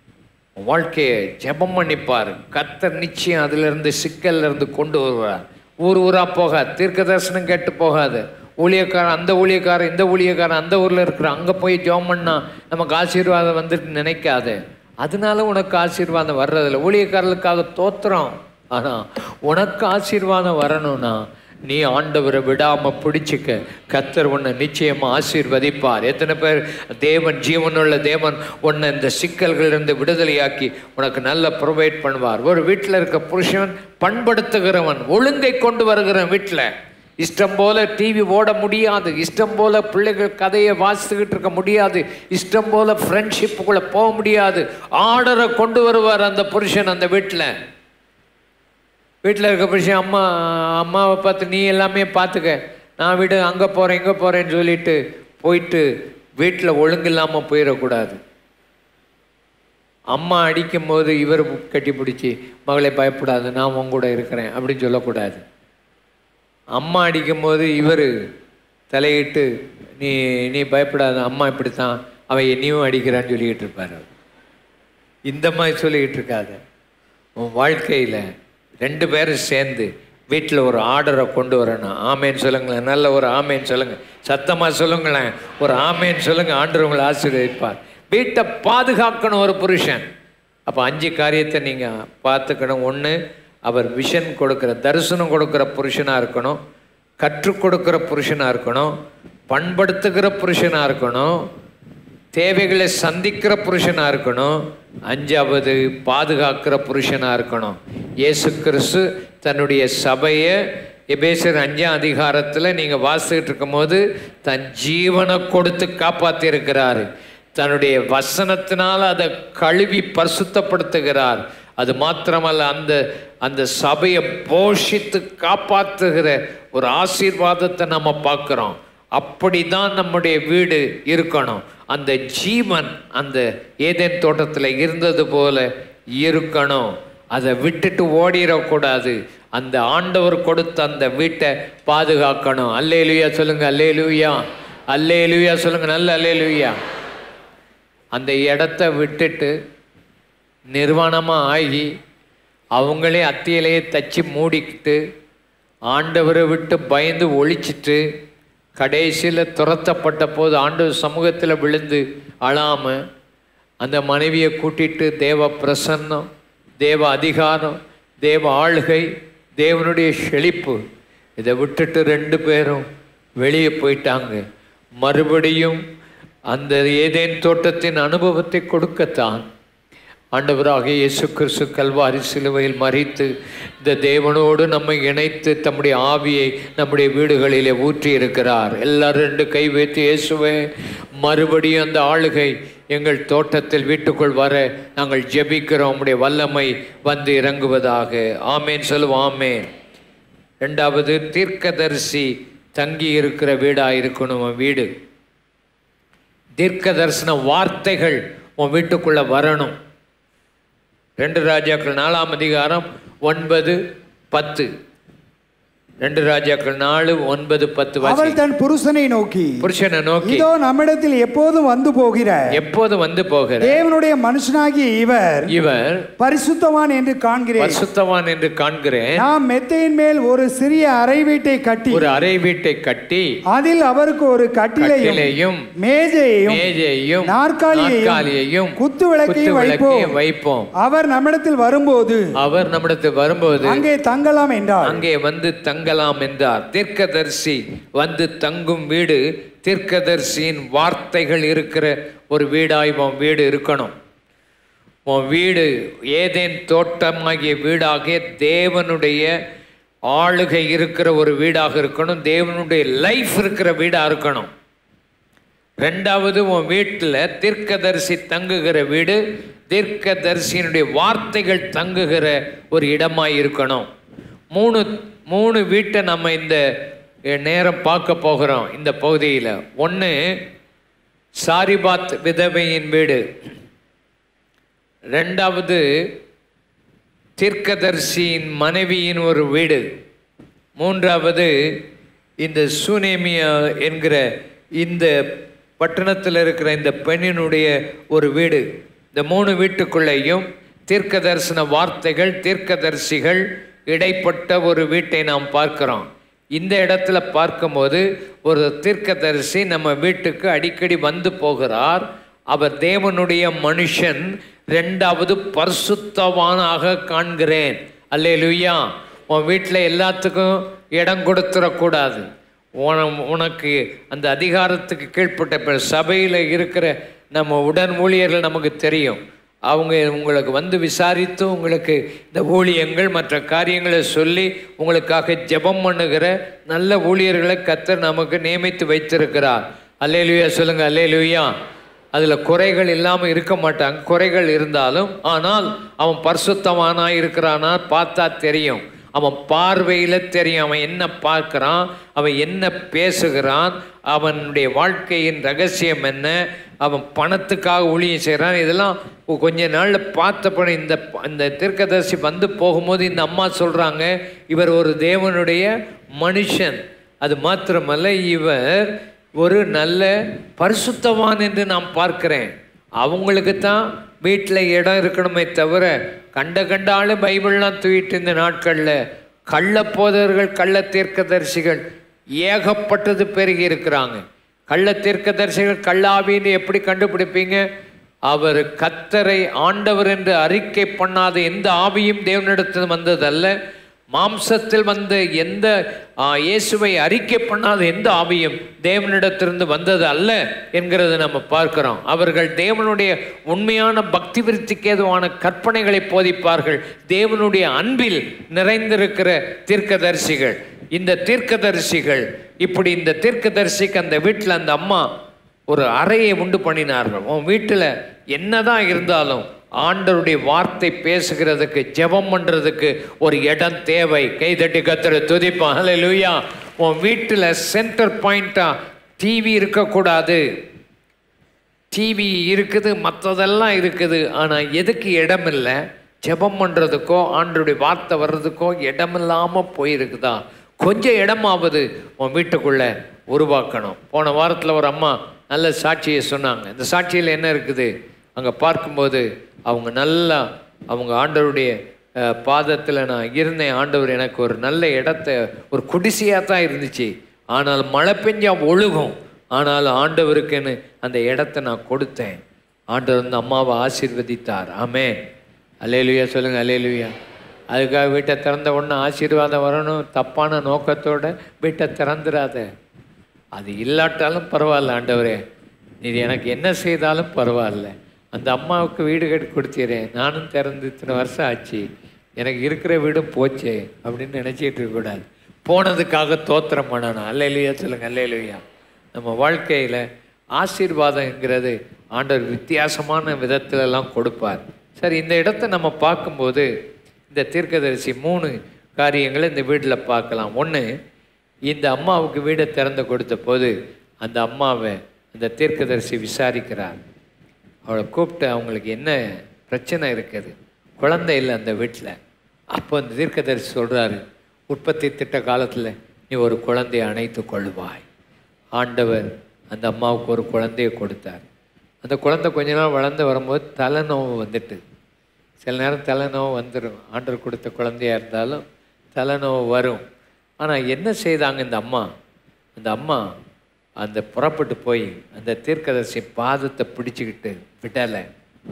உன் வாழ்க்கையை ஜெபம் பண்ணிப்பார் கத்தர் நிச்சயம் அதிலிருந்து சிக்கல்ல இருந்து கொண்டு வருவார் ஊர் ஊரா போகாது தீர்க்க தரிசனம் கேட்டு போகாது ஊழியக்காரன் அந்த ஊழியக்காரன் இந்த ஊழியக்காரன் அந்த ஊரில் இருக்கிற அங்கே போய் ஜெபம் பண்ணா நமக்கு ஆசீர்வாதம் வந்துட்டு நினைக்காது அதனால உனக்கு ஆசீர்வாதம் வர்றதில்ல ஊழியக்காரர்களுக்காக தோத்துறோம் ஆனால் உனக்கு ஆசீர்வாதம் வரணும்னா நீ ஆண்டவரை விடாம பிடிச்சிக்க கத்தர் உன்னை நிச்சயமா ஆசீர்வதிப்பார் எத்தனை பேர் தேவன் ஜீவனுள்ள தேவன் உன்னை இந்த சிக்கல்களிலிருந்து விடுதலையாக்கி உனக்கு நல்ல ப்ரொவைட் பண்ணுவார் ஒரு வீட்டில் இருக்க புருஷன் பண்படுத்துகிறவன் ஒழுங்கை கொண்டு வருகிறவன் வீட்டில் இஷ்டம் போல டிவி ஓட முடியாது இஷ்டம் போல பிள்ளைகள் கதையை வாசித்துக்கிட்டு இருக்க முடியாது இஷ்டம் போல ஃப்ரெண்ட்ஷிப்புக்குள்ளே போக முடியாது ஆர்டரை கொண்டு வருவார் அந்த புருஷன் அந்த வீட்டில் வீட்டில் இருக்க புருஷன் அம்மா அம்மாவை பார்த்து நீ எல்லாமே பார்த்துக்க நான் வீடு அங்கே போகிறேன் இங்கே போகிறேன்னு சொல்லிட்டு போயிட்டு வீட்டில் ஒழுங்கு இல்லாமல் போயிடக்கூடாது அம்மா அடிக்கும் போது இவர் கட்டி பிடிச்சி மகளை பயப்படாது நான் உன் கூட இருக்கிறேன் அப்படின்னு சொல்லக்கூடாது அம்மா அடிக்கும் போது இவர் தலையிட்டு நீ நீ பயப்படாத அம்மா இப்படித்தான் அவன் என்னையும் அடிக்கிறான்னு சொல்லிக்கிட்டு இருப்பார் அவர். இந்த மாதிரி சொல்லிக்கிட்டு இருக்காத உன் வாழ்க்கையில் ரெண்டு பேரும் சேர்ந்து வீட்டில் ஒரு ஆர்டரை கொண்டு வரணும் ஆமேன்னு சொல்லுங்களேன் நல்ல ஒரு ஆமேன்னு சொல்லுங்கள் சத்தமாக சொல்லுங்களேன் ஒரு ஆமேன்னு சொல்லுங்கள் ஆண்டவர் உங்களை ஆசீர்வதிப்பார் வீட்டை பாதுகாக்கணும் ஒரு புருஷன் அப்போ அஞ்சு காரியத்தை நீங்கள் பார்த்துக்கணும் ஒன்று அவர் விஷன் கொடுக்குற தரிசனம் கொடுக்குற புருஷனாக இருக்கணும் கற்றுக் கொடுக்குற புருஷனாக இருக்கணும் பண்படுத்துகிற புருஷனாக இருக்கணும் தேவைகளை சந்திக்கிற புருஷனாக இருக்கணும் அஞ்சாவது பாதுகாக்கிற புருஷனாக இருக்கணும் இயேசு கிறிஸ்து தன்னுடைய சபையை எபேசர் அஞ்சாம் அதிகாரத்தில் நீங்கள் வாசிக்கிட்டு இருக்கும்போது தன் ஜீவனை கொடுத்து காப்பாற்றியிருக்கிறாரு தன்னுடைய வசனத்தினால் அதை கழுவி பரிசுத்தப்படுத்துகிறார் அது மாத்திரமல்ல அந்த அந்த சபையை போஷித்து காப்பாற்றுகிற ஒரு ஆசீர்வாதத்தை நம்ம பார்க்குறோம் அப்படிதான் நம்முடைய வீடு இருக்கணும் அந்த ஜீவன் அந்த ஏதேன் தோட்டத்தில் இருந்தது போல இருக்கணும் அதை விட்டுட்டு ஓடிடக்கூடாது அந்த ஆண்டவர் கொடுத்த அந்த வீட்டை பாதுகாக்கணும் அல்லேலுயா சொல்லுங்க அல்லேலுயா அல்லேலுயா சொல்லுங்க நல்ல அல்லேலுயா அந்த இடத்த விட்டுட்டு நிர்வாணமாக ஆகி அவங்களே அத்தியிலேயே தச்சு மூடிக்கிட்டு ஆண்டவரை விட்டு பயந்து ஒழிச்சிட்டு கடைசியில் துரத்தப்பட்ட போது ஆண்டவர் சமூகத்தில் விழுந்து அழாம அந்த மனைவியை கூட்டிட்டு தேவ பிரசன்னம் தேவ அதிகாரம் தேவ ஆளுகை தேவனுடைய செழிப்பு இதை விட்டுட்டு ரெண்டு பேரும் வெளியே போயிட்டாங்க மறுபடியும் அந்த ஏதேன் தோட்டத்தின் அனுபவத்தை கொடுக்கத்தான் ஆண்டவராக இயேசு கிறிஸ்து கல்வாரி சிலுவையில் மறித்து இந்த தேவனோடு நம்மை இணைத்து தம்முடைய ஆவியை நம்முடைய வீடுகளிலே ஊற்றி இருக்கிறார் எல்லாரும் ரெண்டு கை வைத்து இயேசுவே மறுபடியும் அந்த ஆளுகை எங்கள் தோட்டத்தில் வீட்டுக்குள் வர நாங்கள் ஜெபிக்கிறோம் உம்முடைய வல்லமை வந்து இறங்குவதாக ஆமேன் சொல்லுவோம் ஆமேன் ரெண்டாவது தீர்க்கதரிசி தங்கி இருக்கிற வீடாக இருக்கணும் உன் வீடு தீர்க்க தரிசன வார்த்தைகள் உன் வீட்டுக்குள்ள வரணும் ரெண்டு ராஜாக்கள் நாலாம் அதிகாரம் ஒன்பது பத்து ரெண்டு ராஜாக்கள் நாலு ஒன்பது பத்து வாசி அவள் தன் புருஷனை நோக்கி புருஷனை நோக்கி இதோ நம்மிடத்தில் எப்போதும் வந்து போகிற எப்போது வந்து போகிற தேவனுடைய மனுஷனாகிய இவர் இவர் பரிசுத்தவான் என்று காண்கிறேன் பரிசுத்தவான் என்று காண்கிறேன் நாம் மெத்தையின் மேல் ஒரு சிறிய அறை வீட்டை கட்டி ஒரு அறை வீட்டை கட்டி அதில் அவருக்கு ஒரு கட்டிலையும் கட்டிலையும் மேஜையையும் மேஜையும் நாற்காலியையும் நாற்காலியையும் குத்து விளக்கையும் விளக்கையும் வைப்போம் வைப்போம் அவர் நம்மிடத்தில் வரும்போது அவர் நம்மிடத்தில் வரும்போது அங்கே தங்கலாம் என்றார் அங்கே வந்து தங்கலாம் என்றார் தீர்க்கதரிசி வந்து தங்கும் வீடு தீர்க்கதரிசியின் வார்த்தைகள் இருக்கிற ஒரு வீடாய் உன் வீடு இருக்கணும் உன் வீடு ஏதேன் தோட்டமாகிய வீடாகிய தேவனுடைய ஆளுகை இருக்கிற ஒரு வீடாக இருக்கணும் தேவனுடைய லைஃப் இருக்கிற வீடாக இருக்கணும் ரெண்டாவது உன் வீட்டில் தீர்க்கதரிசி தங்குகிற வீடு தீர்க்கதரிசியினுடைய வார்த்தைகள் தங்குகிற ஒரு இடமாய் இருக்கணும் மூணு மூணு வீட்டை நம்ம இந்த நேரம் பார்க்க போகிறோம் இந்த பகுதியில் ஒன்று சாரிபாத் விதவையின் வீடு ரெண்டாவது தீர்க்கதரிசியின் மனைவியின் ஒரு வீடு மூன்றாவது இந்த சூனேமியா என்கிற இந்த பட்டணத்தில் இருக்கிற இந்த பெண்ணினுடைய ஒரு வீடு இந்த மூணு வீட்டுக்குள்ளேயும் தீர்க்க தரிசன வார்த்தைகள் தீர்க்கதரிசிகள் இடைப்பட்ட ஒரு வீட்டை நாம் பார்க்கிறோம் இந்த இடத்துல பார்க்கும்போது ஒரு தீர்க்கதரிசி நம்ம வீட்டுக்கு அடிக்கடி வந்து போகிறார் அவர் தேவனுடைய மனுஷன் ரெண்டாவது பரிசுத்தவானாக காண்கிறேன் அல்லேலூயா உன் வீட்டில் எல்லாத்துக்கும் இடம் கொடுத்துடக்கூடாது உன உனக்கு அந்த அதிகாரத்துக்கு கீழ்ப்பட்ட இப்போ சபையில் இருக்கிற நம்ம உடன் ஊழியர்கள் நமக்கு தெரியும் அவங்க உங்களுக்கு வந்து விசாரித்து உங்களுக்கு இந்த ஊழியங்கள் மற்ற காரியங்களை சொல்லி உங்களுக்காக ஜெபம் பண்ணுகிற நல்ல ஊழியர்களை கத்தர் நமக்கு நியமித்து வைத்திருக்கிறார் அல்லேலுயா சொல்லுங்க அல்லேலுயா அதில் குறைகள் இல்லாமல் இருக்க மாட்டாங்க குறைகள் இருந்தாலும் ஆனால் அவன் பரிசுத்தமானா இருக்கிறானா பார்த்தா தெரியும் அவன் பார்வையில் தெரியும் அவன் என்ன பார்க்குறான் அவன் என்ன பேசுகிறான் அவனுடைய வாழ்க்கையின் ரகசியம் என்ன அவன் பணத்துக்காக ஊழியம் செய்கிறான் இதெல்லாம் கொஞ்ச நாளில் பார்த்தப்ப இந்த இந்த தீர்க்கதரிசி வந்து போகும்போது இந்த அம்மா சொல்கிறாங்க இவர் ஒரு தேவனுடைய மனுஷன் அது மாத்திரமல்ல இவர் ஒரு நல்ல பரிசுத்தவான் என்று நான் பார்க்கிறேன் அவங்களுக்கு தான் வீட்டில் இடம் இருக்கணுமே தவிர கண்ட கண்ட ஆளு பைபிள்லாம் தூக்கிட்டு இந்த நாட்களில் கள்ள போதவர்கள் கள்ள தீர்க்கதரிசிகள் ஏகப்பட்டது பெருகி இருக்கிறாங்க கள்ள தீர்க்கதரிசிகள் கள்ளாவின்னு எப்படி கண்டுபிடிப்பீங்க அவர் கத்தரை ஆண்டவர் என்று அறிக்கை பண்ணாத எந்த ஆவியும் தேவனிடத்தில் வந்ததல்ல மாம்சத்தில் வந்த எந்த ஆ, இயேசுவை அறிக்கை பண்ணாத எந்த ஆவியும் தேவனிடத்திலிருந்து வந்தது அல்ல என்கிறத நம்ம பார்க்கிறோம் அவர்கள் தேவனுடைய உண்மையான பக்தி விருத்திக்கு ஏதுவான கற்பனைகளை போதிப்பார்கள் தேவனுடைய அன்பில் நிறைந்திருக்கிற தீர்க்கதரிசிகள் இந்த தீர்க்கதரிசிகள் இப்படி இந்த தீர்க்கதரிசிக்கு அந்த வீட்டில் அந்த அம்மா ஒரு அறையை உண்டு பண்ணினார்கள் உன் வீட்டில் என்னதான் இருந்தாலும் ஆண்டவருடைய வார்த்தை பேசுகிறதுக்கு ஜெபம் பண்ணுறதுக்கு ஒரு இடம் தேவை கைதட்டி கத்துற துதிப்பான் ஹalleluya உன் வீட்டில் சென்டர் பாயிண்ட்டாக டிவி இருக்கக்கூடாது டிவி இருக்குது மற்றதெல்லாம் இருக்குது ஆனால் எதுக்கு இடம் இல்லை ஜெபம் பண்ணுறதுக்கோ ஆண்டருடைய வார்த்தை வர்றதுக்கோ இடமில்லாமல் போயிருக்குதா கொஞ்சம் இடமாவது உன் வீட்டுக்குள்ளே உருவாக்கணும் போன வாரத்தில் ஒரு அம்மா நல்ல சாட்சியை சொன்னாங்க இந்த சாட்சியில் என்ன இருக்குது அங்கே பார்க்கும்போது அவங்க நல்லா அவங்க ஆண்டவருடைய பாதத்தில் நான் இருந்தேன் ஆண்டவர் எனக்கு ஒரு நல்ல இடத்த ஒரு குடிசையாக தான் இருந்துச்சு ஆனால் மழை பெஞ்சா ஒழுகும் ஆனால் ஆண்டவருக்குன்னு அந்த இடத்த நான் கொடுத்தேன் ஆண்டவர் வந்து அம்மாவை ஆசீர்வதித்தார் ஆமே அலேலுயா சொல்லுங்க அலேலுயா அதுக்காக வீட்டை திறந்த உடனே ஆசீர்வாதம் வரணும் தப்பான நோக்கத்தோட வீட்டை திறந்துடாத அது இல்லாட்டாலும் பரவாயில்ல ஆண்டவரே நீ எனக்கு என்ன செய்தாலும் பரவாயில்ல அந்த அம்மாவுக்கு வீடு கட்டி கொடுத்தீரேன் நானும் திறந்து இத்தனை வருஷம் ஆச்சு எனக்கு இருக்கிற வீடும் போச்சே அப்படின்னு நினச்சிட்டு இருக்கக்கூடாது போனதுக்காக தோத்திரம் பண்ணணும் அல்லையிலையா சொல்லுங்க அல்லையிலையா நம்ம வாழ்க்கையில் ஆசீர்வாதங்கிறது ஆண்டவர் வித்தியாசமான விதத்திலெல்லாம் கொடுப்பார் சரி இந்த இடத்த நம்ம பார்க்கும்போது இந்த தீர்க்கதரிசி மூணு காரியங்களை இந்த வீட்டில் பார்க்கலாம் ஒன்று இந்த அம்மாவுக்கு வீடை திறந்து கொடுத்த போது அந்த அம்மாவை அந்த தீர்க்கதரிசி விசாரிக்கிறார் அவளை கூப்பிட்டு அவங்களுக்கு என்ன பிரச்சனை இருக்குது குழந்தை இல்லை அந்த வீட்டில் அப்போ அந்த தீர்க்கதரிசி சொல்கிறாரு உற்பத்தி திட்ட காலத்தில் நீ ஒரு குழந்தையை அணைத்து கொள்வாய் ஆண்டவர் அந்த அம்மாவுக்கு ஒரு குழந்தையை கொடுத்தார் அந்த குழந்தை கொஞ்ச நாள் வளர்ந்து வரும்போது தலைநோவு வந்துட்டு சில நேரம் தலைநோவு வந்துடும் ஆண்டவர் கொடுத்த குழந்தையா இருந்தாலும் தலைநோவு வரும் ஆனால் என்ன செய்தாங்க இந்த அம்மா அந்த அம்மா அந்த புறப்பட்டு போய் அந்த தீர்க்கதரிசி பாதத்தை பிடிச்சிக்கிட்டு விடலை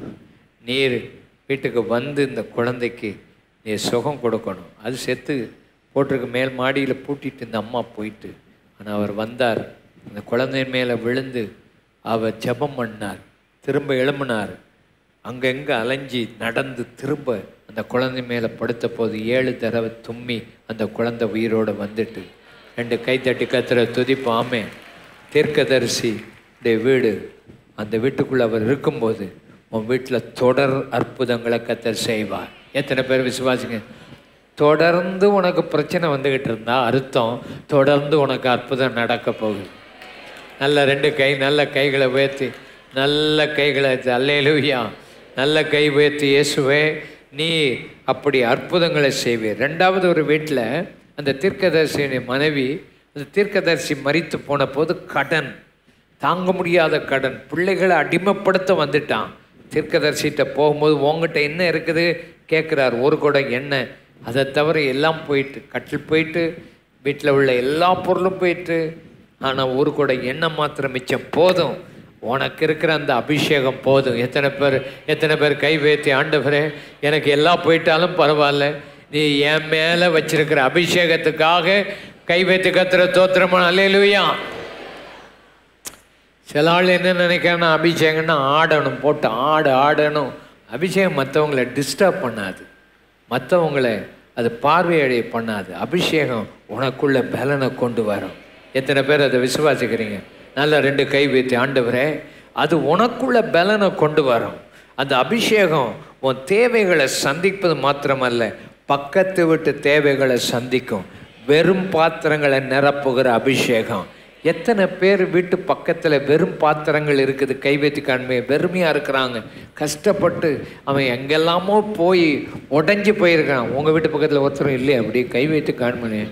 நீர் வீட்டுக்கு வந்து இந்த குழந்தைக்கு நீ சுகம் கொடுக்கணும் அது செத்து போட்டிருக்கு மேல் மாடியில் பூட்டிட்டு இந்த அம்மா போயிட்டு ஆனால் அவர் வந்தார் அந்த குழந்தையின் மேலே விழுந்து அவர் ஜெபம் பண்ணார் திரும்ப எழும்பினார் அங்கங்கே அலைஞ்சி நடந்து திரும்ப அந்த குழந்தை மேலே படுத்த போது ஏழு தடவை தும்மி அந்த குழந்தை உயிரோடு வந்துட்டு ரெண்டு கை தட்டி கத்துற துதிப்பாமே தீர்க்கதரிசி உடைய வீடு அந்த வீட்டுக்குள்ளே அவர் இருக்கும்போது உன் வீட்டில் தொடர் அற்புதங்களை கத்தர் செய்வார் எத்தனை பேர் விசுவாசிங்க தொடர்ந்து உனக்கு பிரச்சனை வந்துக்கிட்டு இருந்தா அர்த்தம் தொடர்ந்து உனக்கு அற்புதம் நடக்க போகுது நல்ல ரெண்டு கை நல்ல கைகளை உயர்த்தி நல்ல கைகளை அல்லேலூயா நல்ல கை உயர்த்தி இயேசுவே நீ அப்படி அற்புதங்களை செய்வீர் ரெண்டாவது ஒரு வீட்டில் அந்த தீர்க்கதரிசியுடைய மனைவி அந்த தீர்க்கதரிசி மரித்து போன போது கடன் தாங்க முடியாத கடன் பிள்ளைகளை அடிமைப்படுத்த வந்துட்டான் தீர்க்கதரிசிகிட்ட போகும்போது உங்ககிட்ட என்ன இருக்குது கேட்குறார் ஒரு குடம் எண்ணெய் அதை தவிர எல்லாம் போயிட்டு கட்டில் போயிட்டு வீட்டில் உள்ள எல்லா பொருளும் போயிட்டு ஆனால் ஒரு கூட எண்ணெய் மாத்திரம் மிச்சம் போதும் உனக்கு இருக்கிற அந்த அபிஷேகம் போதும் எத்தனை பேர் எத்தனை பேர் கை வைத்தி ஆண்டவரே எனக்கு எல்லாம் போயிட்டாலும் பரவாயில்ல நீ என் மேலே வச்சிருக்கிற அபிஷேகத்துக்காக கை வைத்து கத்துற தோத்திரமான அல்லேலூயா சில ஆள் என்ன நினைக்கிறான்னா அபிஷேகம்னா ஆடணும் போட்டு ஆடு ஆடணும் அபிஷேகம் மற்றவங்களை டிஸ்டர்ப் பண்ணாது மற்றவங்களை அது பார்வையடைய பண்ணாது அபிஷேகம் உனக்குள்ள பலனை கொண்டு வரும் எத்தனை பேர் அதை விசுவாசிக்கிறீங்க நல்லா ரெண்டு கை வைத்து ஆண்டவரே அது உனக்குள்ள பலனை கொண்டு வரும் அந்த அபிஷேகம் உன் தேவைகளை சந்திப்பது மாத்திரமல்ல பக்கத்து விட்டு தேவைகளை சந்திக்கும் வெறும் பாத்திரங்களை நிரப்புகிற அபிஷேகம் எத்தனை பேர் வீட்டு பக்கத்தில் வெறும் பாத்திரங்கள் இருக்குது கை வைத்து காண்பே வெறுமையாக இருக்கிறாங்க கஷ்டப்பட்டு அவன் எங்கெல்லாமோ போய் உடஞ்சி போயிருக்கான் உங்கள் வீட்டு பக்கத்தில் ஒருத்தரும் இல்லையே அப்படி கை வைத்து காண்பனே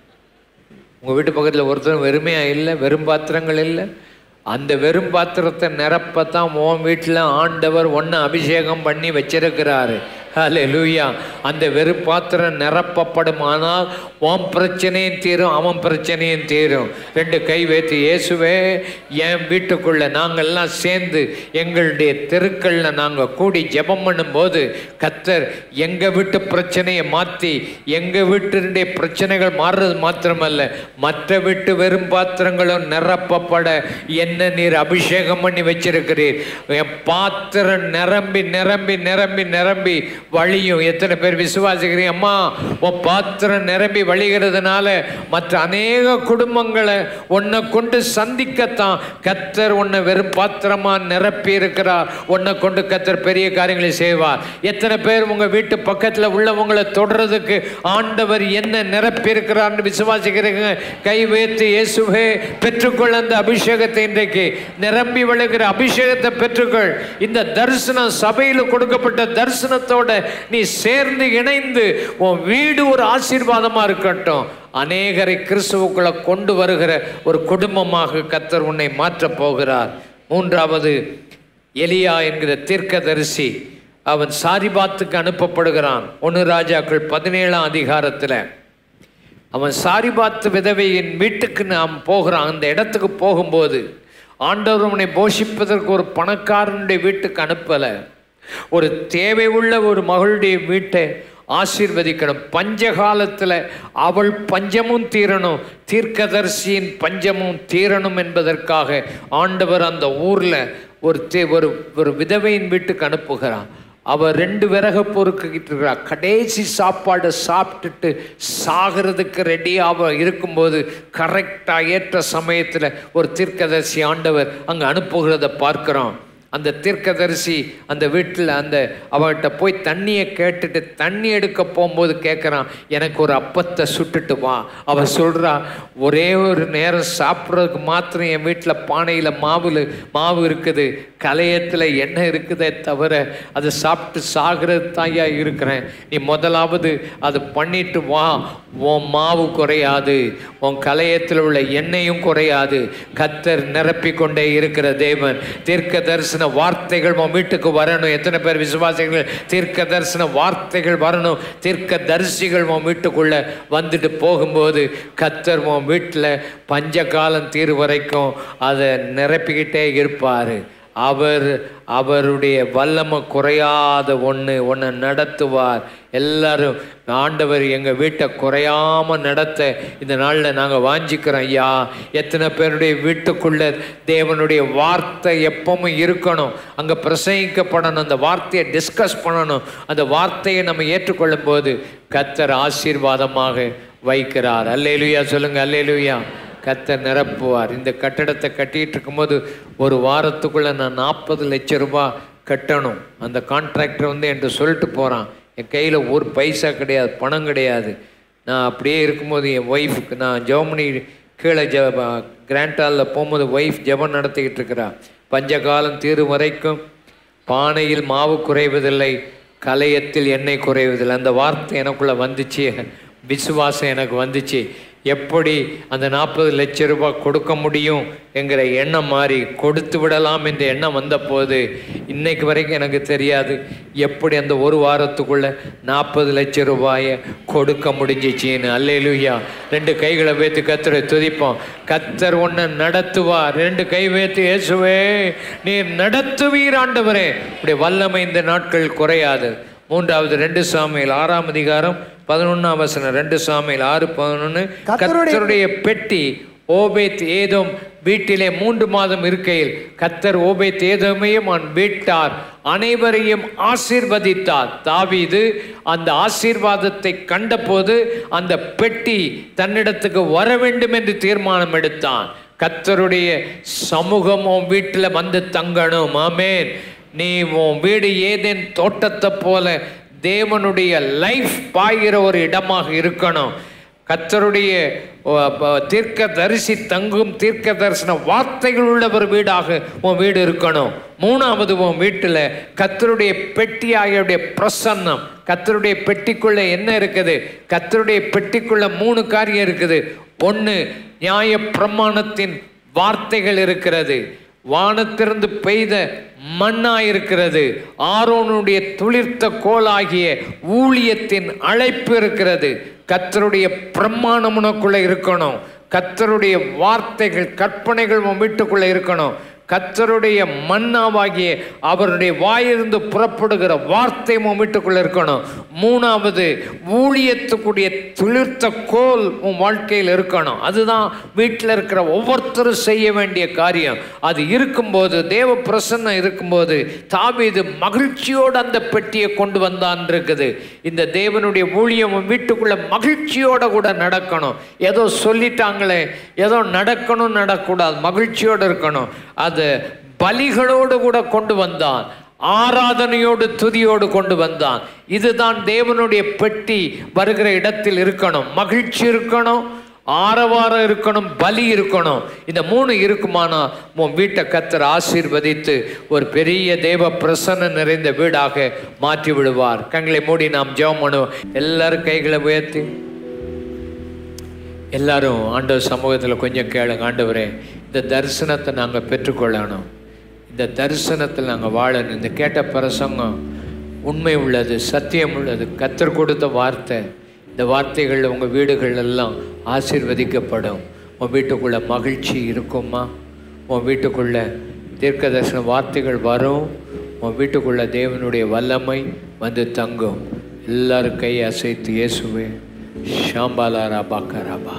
உங்கள் வீட்டு பக்கத்தில் ஒருத்தரும் வெறுமையாக இல்லை வெறும் பாத்திரங்கள் இல்லை அந்த வெறும் பாத்திரத்தை நிரப்பத்தான் உன் வீட்டில் ஆண்டவர் ஒன்று அபிஷேகம் பண்ணி வச்சிருக்கிறாரு ஹலே லூயா அந்த வெறும் பாத்திரம் நிரப்பப்படும் ஆனால் உன் பிரச்சனையும் தீரும் அவன் பிரச்சனையும் தீரும் ரெண்டு கை வைத்து இயேசுவே என் வீட்டுக்குள்ளே நாங்கள்லாம் சேர்ந்து எங்களுடைய தெருக்களில் நாங்கள் கூடி ஜெபம் பண்ணும்போது கத்தர் எங்கள் வீட்டு பிரச்சனையை மாற்றி எங்கள் வீட்டினுடைய பிரச்சனைகள் மாறுறது மாத்திரமல்ல மற்ற வீட்டு வெறும் பாத்திரங்களும் நிரப்பப்பட என்ன நீர் அபிஷேகம் பண்ணி வச்சிருக்கிறீர் என் பாத்திரம் நிரம்பி நிரம்பி நிரம்பி நிரம்பி வழியும் எத்தனை பேர் விசுவாசிக்கிறீங்க அம்மா உன் பாத்திரம் நிரம்பி வழிகிறதுனால மற்ற அநேக குடும்பங்களை உன்னை கொண்டு சந்திக்கத்தான் கத்தர் உன்னை வெறும் பாத்திரமா நிரப்பி இருக்கிறார் உன்னை கொண்டு கத்தர் பெரிய காரியங்களை செய்வார் எத்தனை பேர் உங்க வீட்டு பக்கத்தில் உள்ளவங்களை தொடர்றதுக்கு ஆண்டவர் என்ன நிரப்பி இருக்கிறார்னு விசுவாசிக்கிறீங்க கை வைத்து இயேசுவே பெற்றுக்கொள் அந்த அபிஷேகத்தை இன்றைக்கு நிரம்பி வழிகிற அபிஷேகத்தை பெற்றுக்கொள் இந்த தரிசனம் சபையில் கொடுக்கப்பட்ட தரிசனத்தோட நீ சேர்ந்து இணைந்து உன் வீடு ஒரு ஆசீர்வாதமா இருக்கட்டும் அநேகரை கிறிஸ்துவுக்குள்ள கொண்டு வருகிற ஒரு குடும்பமாக கத்தர் உன்னை மாற்றப் போகிறார் மூன்றாவது எலியா என்கிற தீர்க்கதரிசி அவன் சாரிபாத்துக்கு அனுப்பப்படுகிறான் ஒன்று ராஜாக்கள் பதினேழாம் அதிகாரத்தில் அவன் சாரிபாத்து விதவையின் வீட்டுக்கு நாம் போகிறான் அந்த இடத்துக்கு போகும்போது ஆண்டவர் அவனை போஷிப்பதற்கு ஒரு பணக்காரனுடைய வீட்டுக்கு அனுப்பலை ஒரு தேவை உள்ள ஒரு மகளுடைய வீட்டை ஆசீர்வதிக்கணும் பஞ்ச காலத்தில் அவள் பஞ்சமும் தீரணும் தீர்க்கதரிசியின் பஞ்சமும் தீரணும் என்பதற்காக ஆண்டவர் அந்த ஊரில் ஒரு தே ஒரு ஒரு விதவையின் வீட்டுக்கு அனுப்புகிறான் அவ ரெண்டு விறகு பொறுக்கிட்டு இருக்கிறா கடைசி சாப்பாடு சாப்பிட்டுட்டு சாகிறதுக்கு ரெடியாக அவ இருக்கும்போது கரெக்டாக ஏற்ற சமயத்தில் ஒரு தீர்க்கதரிசி ஆண்டவர் அங்கே அனுப்புகிறத பார்க்குறோம் அந்த தீர்க்கதரிசி அந்த வீட்டில் அந்த அவர்கிட்ட போய் தண்ணியை கேட்டுட்டு தண்ணி எடுக்க போகும்போது கேட்குறான் எனக்கு ஒரு அப்பத்தை சுட்டுட்டு வா அவ சொல்கிறா ஒரே ஒரு நேரம் சாப்பிட்றதுக்கு மாத்திரம் என் வீட்டில் பானையில் மாவு மாவு இருக்குது கலையத்தில் எண்ணெய் இருக்குதே தவிர அதை சாப்பிட்டு சாகிறது தாயா இருக்கிறேன் நீ முதலாவது அது பண்ணிட்டு வா உன் மாவு குறையாது உன் கலையத்தில் உள்ள எண்ணெயும் குறையாது கத்தர் நிரப்பிக் கொண்டே இருக்கிற தேவன் தீர்க்க தரிசன வார்த்தைகள் உன் வீட்டுக்கு வரணும் எத்தனை பேர் விசுவாசிகள் தீர்க்க தரிசன வார்த்தைகள் வரணும் தீர்க்க தரிசிகள் உன் வீட்டுக்குள்ள வந்துட்டு போகும்போது கத்தர் உன் வீட்டில் பஞ்ச காலம் தீர் வரைக்கும் அதை நிரப்பிக்கிட்டே இருப்பார் அவர் அவருடைய வல்லமை குறையாத ஒன்று ஒன்று நடத்துவார் எல்லாரும் ஆண்டவர் எங்கள் வீட்டை குறையாமல் நடத்த இந்த நாளில் நாங்கள் வாஞ்சிக்கிறோம் ஐயா எத்தனை பேருடைய வீட்டுக்குள்ள தேவனுடைய வார்த்தை எப்பவும் இருக்கணும் அங்கே பிரசங்கிக்கப்படணும் அந்த வார்த்தையை டிஸ்கஸ் பண்ணணும் அந்த வார்த்தையை நம்ம ஏற்றுக்கொள்ளும் போது கத்தர் ஆசீர்வாதமாக வைக்கிறார் அல்லேலுயா சொல்லுங்க அல்லேலுயா கத்தர் நிரப்புவார் இந்த கட்டடத்தை கட்டிட்டு இருக்கும்போது ஒரு வாரத்துக்குள்ளே நான் நாற்பது லட்சம் ரூபாய் கட்டணும் அந்த கான்ட்ராக்டர் வந்து என்கிட்ட சொல்லிட்டு போகிறான் என் கையில் ஒரு பைசா கிடையாது பணம் கிடையாது நான் அப்படியே இருக்கும்போது என் ஒய்ஃபுக்கு நான் ஜெர்மனி கீழே ஜ கிராண்ட் ஹாலில் போகும்போது ஒய்ஃப் ஜெபம் நடத்திக்கிட்டு இருக்கிறா பஞ்சகாலம் தீரும் வரைக்கும் பானையில் மாவு குறைவதில்லை கலையத்தில் எண்ணெய் குறைவதில்லை அந்த வார்த்தை எனக்குள்ளே வந்துச்சு விசுவாசம் எனக்கு வந்துச்சு எப்படி அந்த நாற்பது லட்ச ரூபாய் கொடுக்க முடியும் என்கிற எண்ணம் மாறி கொடுத்து விடலாம் என்ற எண்ணம் வந்தபோது இன்னைக்கு வரைக்கும் எனக்கு தெரியாது எப்படி அந்த ஒரு வாரத்துக்குள்ள நாற்பது லட்ச ரூபாயை கொடுக்க முடிஞ்சிச்சின்னு அல்லேலூயா ரெண்டு கைகளை வைத்து கத்தரை துதிப்போம் கத்தர் ஒன்று நடத்துவார் ரெண்டு கை வைத்து இயேசுவே நீர் நடத்துவீர் ஆண்டவரே இப்படி வல்லமை இந்த நாட்கள் குறையாது மூன்றாவது ரெண்டு சாமியில் ஆறாம் அதிகாரம் பதினொன்னாம் வசனம் ரெண்டு சாமியில் ஆறு பதினொன்று கர்த்தருடைய- கத்தருடைய பெட்டி ஓபேத் ஏதோம் வீட்டிலே மூன்று மாதம் இருக்கையில் கத்தர் ஓபேத் ஏதோமையும் அவன் வீட்டார் அனைவரையும் ஆசீர்வதித்தார் தாவீது அந்த ஆசீர்வாதத்தை கண்டபோது அந்த பெட்டி தன்னிடத்துக்கு வர வேண்டும் என்று தீர்மானம் எடுத்தான் கத்தருடைய சமூகம் உன் வீட்டில் வந்து தங்கணும் ஆமென் நீ உன் வீடு ஏதேன் தோட்டத்தை போல தேவனுடைய லைஃப் பாய்கிற ஒரு இடமாக இருக்கணும் கத்தருடைய தீர்க்க தரிசி தங்கும் தீர்க்க தரிசன வார்த்தைகள் உள்ள ஒரு வீடாக உன் வீடு இருக்கணும் மூணாவது உன் வீட்டில் கத்தருடைய பெட்டியாகிய பிரசன்னம் கத்தருடைய பெட்டிக்குள்ள என்ன இருக்குது கத்தருடைய பெட்டிக்குள்ள மூணு காரியம் இருக்குது ஒன்று நியாய பிரமாணத்தின் வார்த்தைகள் இருக்கிறது வானத்திலிருந்து பெய்த மண்ணா இருக்கிறது ஆரோனுடைய துளிர்த்த கோலாகிய ஊழியத்தின் அழைப்பு இருக்கிறது கத்தருடைய பிரமாணம் உனக்குள்ள இருக்கணும் கத்தருடைய வார்த்தைகள் கற்பனைகள் உன் வீட்டுக்குள்ள இருக்கணும் கத்தருடைய மன்னாவாகிய அவருடைய வாயிலிருந்து புறப்படுகிற வார்த்தை உன் வீட்டுக்குள்ள இருக்கணும் மூணாவது ஊழியத்துக்குரிய துளிர்த்த கோல் உன் வாழ்க்கையில் இருக்கணும் அதுதான் வீட்டில் இருக்கிற ஒவ்வொருத்தரும் செய்ய வேண்டிய காரியம் அது இருக்கும்போது தேவ பிரசன்னம் இருக்கும்போது தாவீது மகிழ்ச்சியோடு அந்த பெட்டியை கொண்டு வந்தான் இருக்குது இந்த தேவனுடைய ஊழியம் உன் வீட்டுக்குள்ள மகிழ்ச்சியோட கூட நடக்கணும் ஏதோ சொல்லிட்டாங்களே ஏதோ நடக்கணும் நடக்கூடாது மகிழ்ச்சியோடு இருக்கணும் அது பலிகளோடு கூட கொண்டு வந்தான் ஆராதனையோடு துதியோடு கொண்டு வந்தான் இதுதான் தேவனுடைய பெட்டி வருகிற இடத்தில் இருக்கணும் மகிழ்ச்சி இருக்கணும் ஆரவாரம் இருக்கணும் பலி இருக்கணும் இந்த மூணு இருக்குமானா உன் வீட்டை கத்தர் ஆசீர்வதித்து ஒரு பெரிய தேவ பிரசன்னம் நிறைந்த வீடாக மாற்றி விடுவார் கண்களை மூடி நாம் ஜெபம் பண்ணுவோம் எல்லாரும் கைகளை உயர்த்தி எல்லாரும் ஆண்டவர் சமூகத்தில் கொஞ்சம் கேளுங்க ஆண்டவரே இந்த தரிசனத்தை நாங்கள் பெற்றுக்கொள்ளணும் இந்த தரிசனத்தில் நாங்கள் வாழணும் இந்த கேட்ட பிரசங்கம் உண்மை உள்ளது சத்தியம் உள்ளது கத்தர் கொடுத்த வார்த்தை இந்த வார்த்தைகள் உங்கள் வீடுகள் எல்லாம் ஆசீர்வதிக்கப்படும் உன் வீட்டுக்குள்ள மகிழ்ச்சி இருக்குமா உன் வீட்டுக்குள்ள தீர்க்க தரிசன வார்த்தைகள் வரும் உன் வீட்டுக்குள்ள தேவனுடைய வல்லமை வந்து தங்கும் எல்லாரும் கை அசைத்து இயேசுவே ஷாம்பாலாரா பாக்கராபா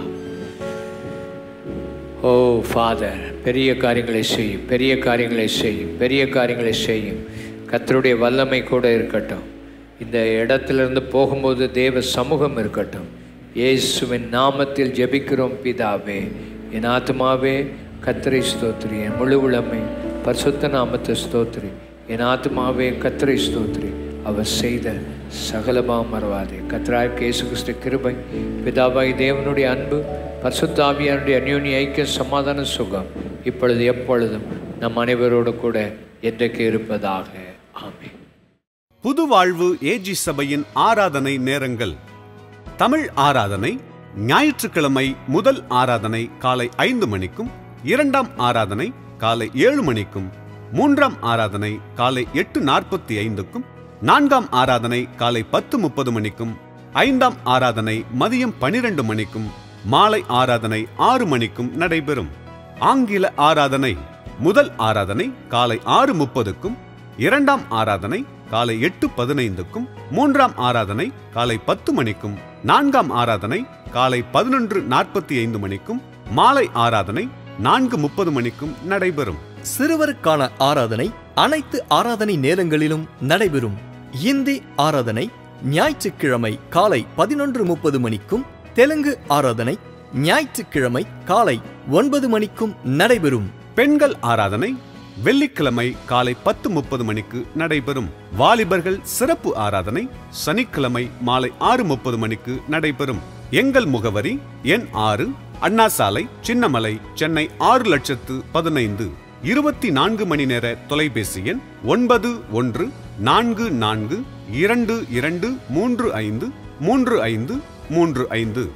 ஓ ஃபாதர் பெரிய காரியங்களை செய்யும் பெரிய காரியங்களை செய்யும் பெரிய காரியங்களை செய்யும் கத்தருடைய வல்லமை கூட இருக்கட்டும் இந்த இடத்திலிருந்து போகும்போது தேவ சமூகம் இருக்கட்டும் இயேசுவின் நாமத்தில் ஜெபிக்கிறோம் பிதாவே என் ஆத்மாவே கத்தரை ஸ்தோத்ரி என் முழு உளமை பரிசுத்த நாமத்தை ஸ்தோத்ரி என் ஆத்மாவே கத்தரை ஸ்தோத்ரி அவர் செய்த சகலமா மறவாதே கத்ராய் இயேசு கிறிஸ்து கிருபை பிதாவாய் தேவனுடைய அன்பு பரிசுத்தாவியானுடைய அந்யோனி ஐக்கிய சமாதான சுகம் இப்பொழுது எப்பொழுதும் நம் அனைவரோடு கூட என்றைக்கு இருப்பதாக ஆமென் புது வாழ்வு ஏஜி சபையின் ஆராதனை நேரங்கள் தமிழ் ஆராதனை ஞாயிற்றுக்கிழமை முதல் ஆராதனை காலை ஐந்து மணிக்கும் இரண்டாம் ஆராதனை காலை ஏழு மணிக்கும் மூன்றாம் ஆராதனை காலை எட்டு நாற்பத்தி ஐந்துக்கும் நான்காம் ஆராதனை காலை பத்து முப்பது மணிக்கும் ஐந்தாம் ஆராதனை மதியம் பனிரெண்டு மணிக்கும் மாலை ஆராதனை ஆறு மணிக்கும் நடைபெறும் ஆங்கில ஆராதனை முதல் ஆராதனை காலை ஆறு முப்பதுக்கும் இரண்டாம் ஆராதனை காலை எட்டு பதினைந்துக்கும் மூன்றாம் ஆராதனை காலை பத்து மணிக்கும் நான்காம் ஆராதனை காலை பதினொன்று நாற்பத்தி ஐந்து மணிக்கும் மாலை ஆராதனை நான்கு முப்பது மணிக்கும் நடைபெறும் சிறுவருக்கான ஆராதனை அனைத்து ஆராதனை நேரங்களிலும் நடைபெறும் இந்தி ஆராதனை ஞாயிற்றுக்கிழமை காலை பதினொன்று முப்பது மணிக்கும் தெலுங்கு ஆராதனை ஞாயிற்றுக்கிழமை காலை ஒன்பது மணிக்கும் நடைபெறும் பெண்கள் ஆராதனை வெள்ளிக்கிழமை காலை பத்து முப்பது மணிக்கு நடைபெறும் வாலிபர்கள் சிறப்பு ஆராதனை சனிக்கிழமை மாலை ஆறு முப்பது மணிக்கு நடைபெறும் எங்கள் முகவரி எண் ஆறு அண்ணா சாலை சின்னமலை சென்னை ஆறு லட்சத்து பதினைந்து இருபத்தி நான்கு மணி நேர தொலைபேசி எண் ஒன்பது ஒன்று நான்கு நான்கு இரண்டு இரண்டு மூன்று ஐந்து மூன்று ஐந்து மூன்று ஐந்து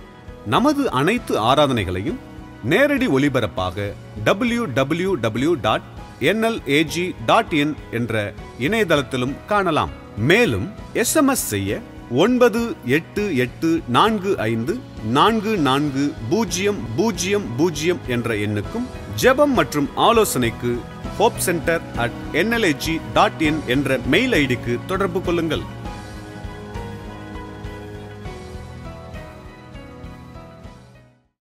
நமது அனைத்து ஆராதனைகளையும் நேரடி ஒலிபரப்பாக W W W dot NLAG dot in என்ற இணையதளத்திலும் காணலாம் மேலும் எஸ்எம்எஸ் செய்ய ஒன்பது எட்டு எட்டு நான்கு ஐந்து நான்கு நான்கு பூஜ்ஜியம் பூஜ்ஜியம் பூஜ்ஜியம் என்ற எண்ணுக்கும் ஜெபம் மற்றும் ஆலோசனைக்கு hope centre at NLAG dot in என்ற மெயில் ஐடிக்கு தொடர்பு கொள்ளுங்கள்